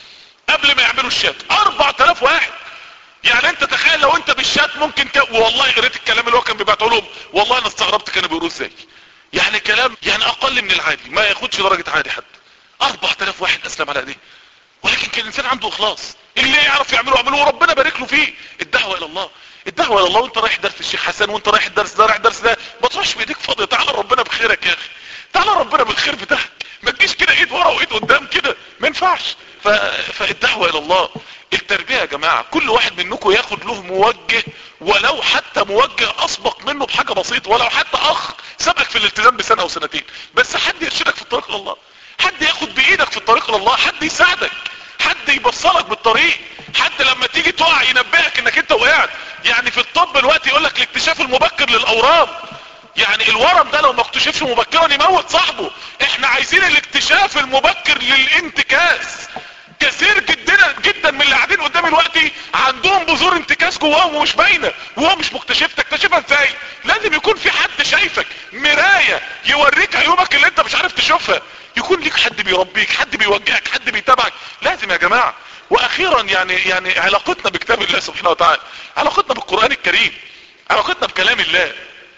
قبل ما يعملوا الشات 4000 واحد يعني انت تخيل لو انت بالشات ممكن ك... والله قريت الكلام اللي هو كان بيبعته لهم والله انا استغربت كانوا بيقولوا ازاي يعني كلام يعني اقل من العادي ما ياخدش درجه عادي حد 4000 واحد اسلم على ايديه ولكن كان الانسان عنده اخلاص اللي يعرف يعمله يعمله وربنا بارك له فيه الدعوه الى الله الدعوه الى الله وانت رايح درس الشيخ حسن وانت رايح الدرس ده رايح الدرس ده ما تروحش بايديك فاضيه تعالى ربنا بخيرك يا اخي تعالى ربنا بالخير بتاعك ما تجيش كده ايد ورا وايد قدام كده ما ينفعش ف... فالدعوه الى الله التربيه يا جماعه كل واحد منكم ياخد له موجه ولو حتى موجه اسبق منه بحاجه بسيطه ولو حتى اخ سبقك في الالتزام بسنه او سنتين بس حد يرشدك في الطريق الى الله حد ياخد بايدك في الطريق الى الله حد يساعدك حد يبصلك بالطريق حد لما تيجي تقع ينبهك انك انت وقعت يعني في الطب الوقت يقول لك الاكتشاف المبكر للاورام يعني الورم ده لو ما اكتشفش مبكرا يموت صاحبه احنا عايزين الاكتشاف المبكر للانتكاس كثير جدا جدا من اللي قاعدين قدامي دلوقتي عندهم بذور انتكاس جواهم ومش باينه وهو مش مكتشف تكتشفها ازاي لازم يكون في حد شايفك مرايه يوريك عيوبك اللي انت مش عارف تشوفها يكون ليك حد بيربيك حد بيوجهك حد بيتابعك لازم يا جماعه واخيرا يعني يعني علاقتنا بكتاب الله سبحانه وتعالى علاقتنا بالقران الكريم علاقتنا بكلام الله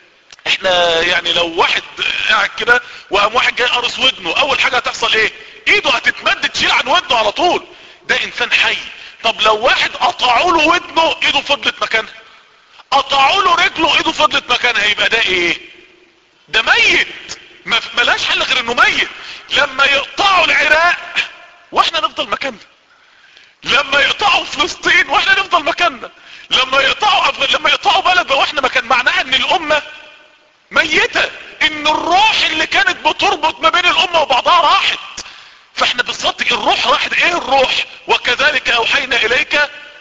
احنا يعني لو واحد قاعد كده وقام واحد جاي قرص ودنه اول حاجه هتحصل ايه ايده هتتمد تشيل عن ودنه على طول ده انسان حي طب لو واحد قطعوا له ودنه ايده فضلت مكانها قطعوا له رجله ايده فضلت مكانها يبقى ده ايه ده ميت ما ملاش حل غير انه ميت لما يقطعوا العراق واحنا نفضل مكاننا لما يقطعوا فلسطين واحنا نفضل مكاننا لما يقطعوا أفغ... لما يقطعوا بلد واحنا مكان معناها ان الامه ميتة ان الروح اللي كانت بتربط ما بين الامة وبعضها راحت فاحنا بالظبط الروح راحت ايه الروح وكذلك اوحينا اليك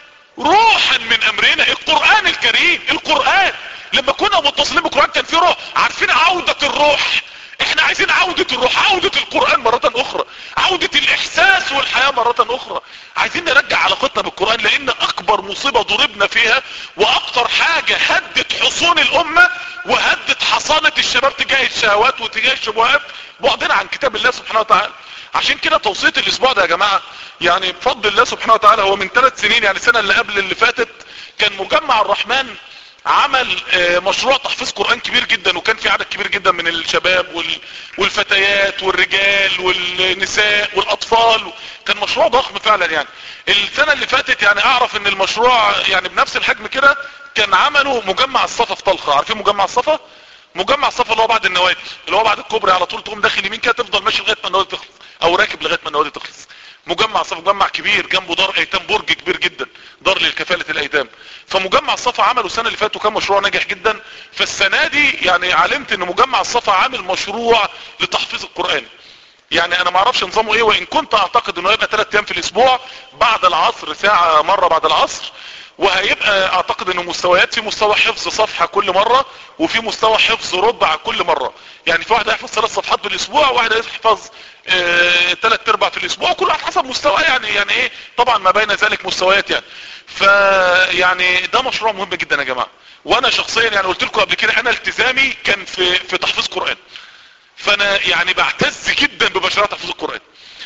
روحا من امرنا القرآن الكريم القرآن لما كنا متصلين بالقرآن كان في روح عارفين عودة الروح احنا عايزين عودة الروح عودة القرآن مرة اخرى عودة الاحساس والحياة مرة اخرى عايزين نرجع علاقتنا بالقرآن لان اكبر مصيبة ضربنا فيها واكتر حاجة هدت حصون الامة وهدت حصانة الشباب تجاه الشهوات وتجاه الشبهات بعدنا عن كتاب الله سبحانه وتعالى عشان كده توصية الاسبوع ده يا جماعة يعني بفضل الله سبحانه وتعالى هو من ثلاث سنين يعني السنة اللي قبل اللي فاتت كان مجمع الرحمن عمل مشروع تحفيظ قرآن كبير جدا وكان في عدد كبير جدا من الشباب والفتيات والرجال والنساء والاطفال كان مشروع ضخم فعلا يعني السنة اللي فاتت يعني اعرف ان المشروع يعني بنفس الحجم كده كان عملوا مجمع الصفا في طلخة عارفين مجمع الصفا مجمع الصفا اللي هو بعد النوادي اللي هو بعد الكوبري على طول تقوم داخل يمين كده تفضل ماشي لغايه ما النوادي تخلص او راكب لغايه ما النوادي تخلص مجمع صفا مجمع كبير جنبه دار ايتام برج كبير جدا دار للكفالة الايتام فمجمع الصفا عمله السنة اللي فاتت وكان مشروع ناجح جدا فالسنة دي يعني علمت ان مجمع الصفا عامل مشروع لتحفيظ القرآن يعني انا ما اعرفش نظامه ايه وان كنت اعتقد انه يبقى 3 ايام في الاسبوع بعد العصر ساعة مرة بعد العصر وهيبقى اعتقد انه مستويات في مستوى حفظ صفحة كل مرة وفي مستوى حفظ ربع كل مرة يعني في واحد هيحفظ ثلاث صفحات بالاسبوع وواحد هيحفظ ثلاث اه ارباع في الاسبوع كل واحد حسب مستوى يعني يعني ايه طبعا ما بين ذلك مستويات يعني فيعني ده مشروع مهم جدا يا جماعة وانا شخصيا يعني قلت لكم قبل كده انا التزامي كان في في تحفيظ قرآن فانا يعني بعتز جدا بمشروع تحفيظ القرآن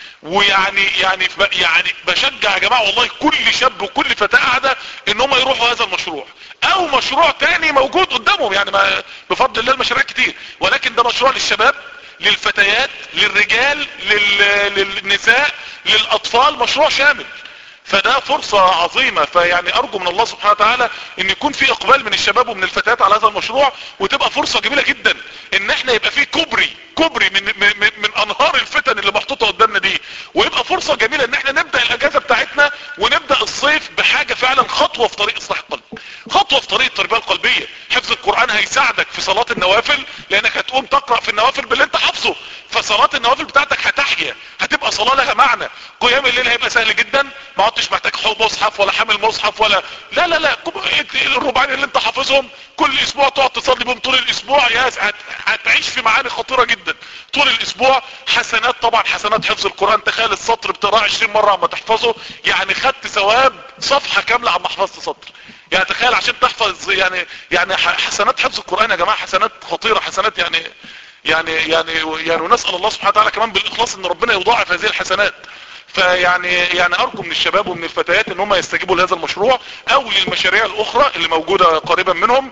ويعني يعني يعني بشجع يا جماعة والله كل شاب وكل فتاة قاعدة ان هم يروحوا هذا المشروع او مشروع تاني موجود قدامهم يعني ما بفضل الله المشاريع كتير ولكن ده مشروع للشباب للفتيات للرجال لل... للنساء للاطفال مشروع شامل فده فرصة عظيمة فيعني ارجو من الله سبحانه وتعالى ان يكون في اقبال من الشباب ومن الفتيات على هذا المشروع وتبقى فرصة جميلة جدا ان احنا يبقى في كوبري كوبري من, من, من انهار الفتن اللي محطوطة قدامنا دي ويبقى فرصة جميلة ان احنا نبدأ الاجازة بتاعتنا ونبدأ الصيف بحاجة فعلا خطوة في طريق اصلاح القلب خطوة في طريق التربية القلبية حفظ القرآن هيساعدك في صلاة النوافل لانك هتقوم تقرأ في النوافل باللي انت حافظه فصلاة النوافل بتاعتك هتحيا هتبقى صلاة لها معنى قيام الليل هيبقى سهل جدا ما عدتش محتاج حب مصحف ولا حامل مصحف ولا لا لا لا الربعين اللي انت حافظهم كل اسبوع تقعد تصلي بهم طول الاسبوع يا هت... هتعيش في معاني خطيرة جدا طول الاسبوع حسنات طبعا حسنات حفظ القرآن تخيل السطر بتقراه 20 مرة عما تحفظه يعني خدت ثواب صفحة كاملة عما حفظت سطر يعني تخيل عشان تحفظ يعني يعني حسنات حفظ القرآن يا جماعة حسنات خطيرة حسنات يعني يعني يعني يعني ونسأل الله سبحانه وتعالى كمان بالاخلاص ان ربنا يضاعف هذه الحسنات فيعني يعني ارجو من الشباب ومن الفتيات ان هم يستجيبوا لهذا المشروع او للمشاريع الاخرى اللي موجودة قريبا منهم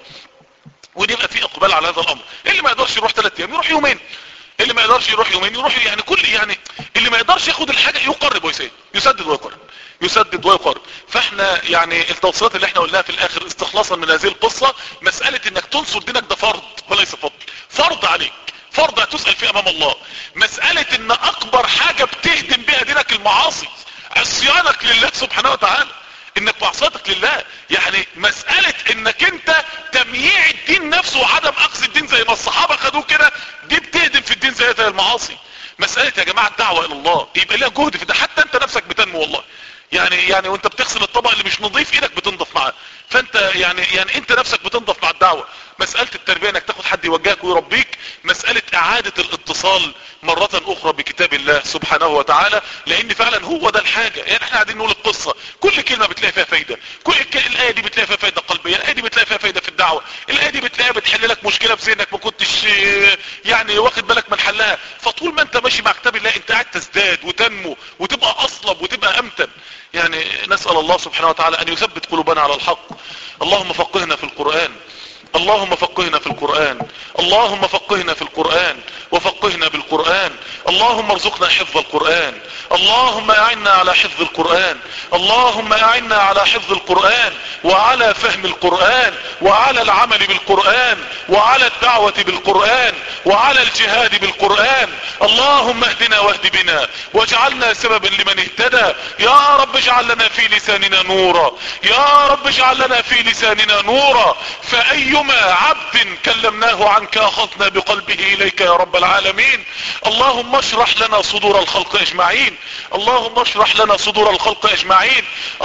ودي يبقى في اقبال على هذا الامر اللي ما يقدرش يروح ثلاث ايام يروح يومين اللي ما يقدرش يروح يومين يروح يعني كل يعني اللي ما يقدرش ياخد الحاجة يقرب ويسيد يسدد ويقرب يسدد ويقرب فاحنا يعني التوصيات اللي احنا قلناها في الاخر استخلاصا من هذه القصة مسألة انك تنصر دينك ده فرض وليس فضل فرض عليك فرض هتسأل فيه امام الله مسألة ان اكبر حاجة بتهدم بها دينك المعاصي عصيانك لله سبحانه وتعالى انك معصيتك لله يعني مسألة انك انت تمييع الدين نفسه وعدم اخذ الدين زي ما الصحابة خدوه كده دي بتهدم في الدين زي زي المعاصي مسألة يا جماعة الدعوة الى الله يبقى لها جهد في ده حتى انت نفسك بتنمو والله يعني يعني وانت بتغسل الطبق اللي مش نظيف ايدك بتنضف معاه فانت يعني يعني انت نفسك بتنضف مع الدعوة مسألة التربية انك تاخد حد يوجهك ويربيك مسألة اعادة الاتصال مرة اخرى بكتاب الله سبحانه وتعالى لان فعلا هو ده الحاجة يعني احنا قاعدين نقول القصة كل كلمة بتلاقي فيها فايدة كل الاية دي بتلاقي فيها فايدة قلبية الاية دي بتلاقي فيها فايدة في الدعوة الاية دي بتلاقيها بتحل لك مشكلة في ذهنك ما كنتش يعني واخد بالك من حلها فطول ما انت ماشي مع كتاب الله انت قاعد تزداد وتنمو وتبقى اصلب وتبقى امتن يعني نسأل الله سبحانه وتعالى ان يثبت قلوبنا على الحق اللهم فقهنا في القرآن اللهم فقهنا في القرآن اللهم فقهنا في القرآن وفقهنا بالقرآن اللهم ارزقنا حفظ القرآن اللهم اعنا على حفظ القرآن اللهم اعنا على حفظ القرآن وعلى فهم القرآن وعلى العمل بالقرآن وعلى الدعوة بالقرآن وعلى الجهاد بالقرآن اللهم اهدنا واهد بنا واجعلنا سببا لمن اهتدى يا رب اجعل لنا في لساننا نورا يا رب اجعل لنا في لساننا نورا فأيما عبد كلمناه عنك اخذنا بقلبه اليك يا رب العالمين اللهم اشرح لنا صدور الخلق اجمعين اللهم اشرح لنا صدور الخلق اجمعين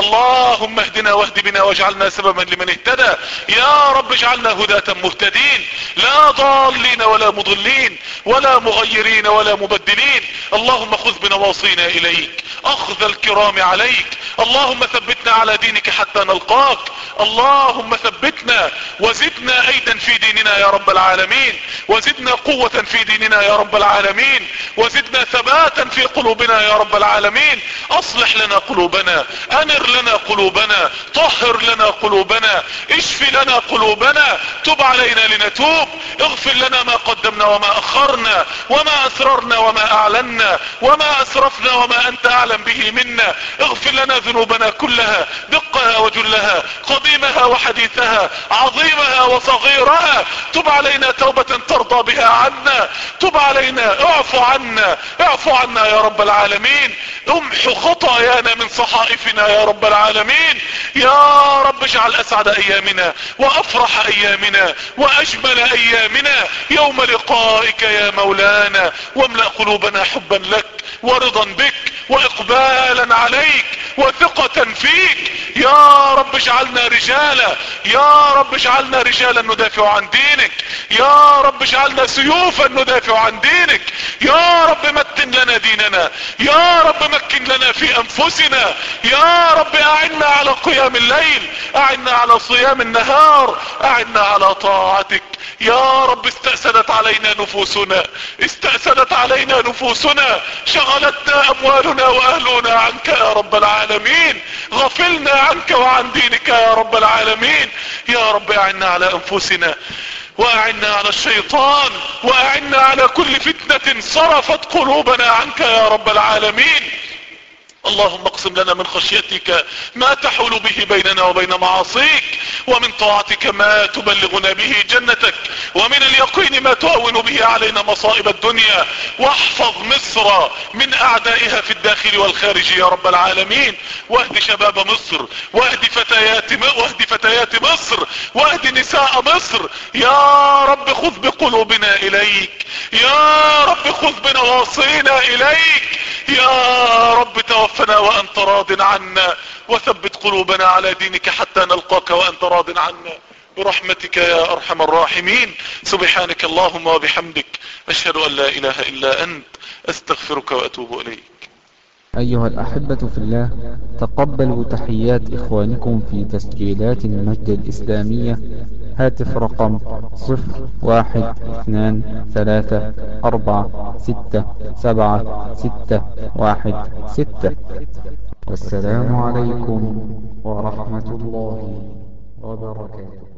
اللهم اهدنا واهد بنا واجعلنا سببا لمن اهتدى يا رب اجعلنا هداة مهتدين لا ضالين ولا مضلين ولا مغيرين ولا مبدلين اللهم خذ بنواصينا اليك اخذ الكرام عليك اللهم ثبتنا على دينك حتى نلقاك اللهم ثبتنا وزدنا ايدا في ديننا يا رب العالمين وزدنا قوة في ديننا يا رب العالمين وزدنا ثباتا في قلوبنا يا رب العالمين اصلح لنا قلوبنا انر لنا قلوبنا طهر لنا قلوبنا اشف لنا قلوبنا تب علينا لنتوب اغفر لنا ما قدمنا وما اخرنا وما اسررنا وما اعلنا وما اسرفنا وما انت اعلم به منا اغفر لنا ذنوبنا كلها دقها وجلها قديمها وحديثها عظيمها وصغيرها تب علينا توبة ترضى بها عنا تب علينا اعفو عنا اعفو عنا يا رب العالمين امحو خطايانا من صحائفنا يا رب العالمين يا رب اجعل اسعد ايامنا وافرح ايامنا واجمل ايامنا يوم لقائك يا مولانا واملأ قلوبنا حبا لك ورضا بك واقبالا عليك وثقة فيك يا رب اجعلنا رجالا يا رب اجعلنا رجالا ندافع عن دينك يا رب اجعلنا سيوفا ندافع عن دينك يا رب متن لنا ديننا يا رب مكن لنا في انفسنا يا رب اعنا على قيام الليل اعنا على صيام النهار اعنا على طاعتك يا رب استأسدت علينا نفوسنا استأسدت علينا نفوسنا شغلتنا اموالنا واهلنا عنك يا رب العالمين غفلنا عنك وعن دينك يا رب العالمين يا رب اعنا على انفسنا واعنا على الشيطان واعنا على كل فتنة صرفت قلوبنا عنك يا رب العالمين اللهم اقسم لنا من خشيتك ما تحول به بيننا وبين معاصيك ومن طاعتك ما تبلغنا به جنتك ومن اليقين ما تهون به علينا مصائب الدنيا واحفظ مصر من اعدائها في الداخل والخارج يا رب العالمين واهد شباب مصر واهد فتيات واهد فتيات مصر واهد نساء مصر يا رب خذ بقلوبنا اليك يا رب خذ بنواصينا اليك يا رب توفنا وانت راض عنا وثبت قلوبنا على دينك حتى نلقاك وانت راض عنا برحمتك يا ارحم الراحمين سبحانك اللهم وبحمدك اشهد ان لا اله الا انت استغفرك واتوب اليك أيها الأحبة في الله تقبلوا تحيات إخوانكم في تسجيلات المجد الإسلامية هاتف رقم صفر واحد اثنان ثلاثة أربعة ستة سبعة ستة واحد ستة والسلام عليكم ورحمة الله وبركاته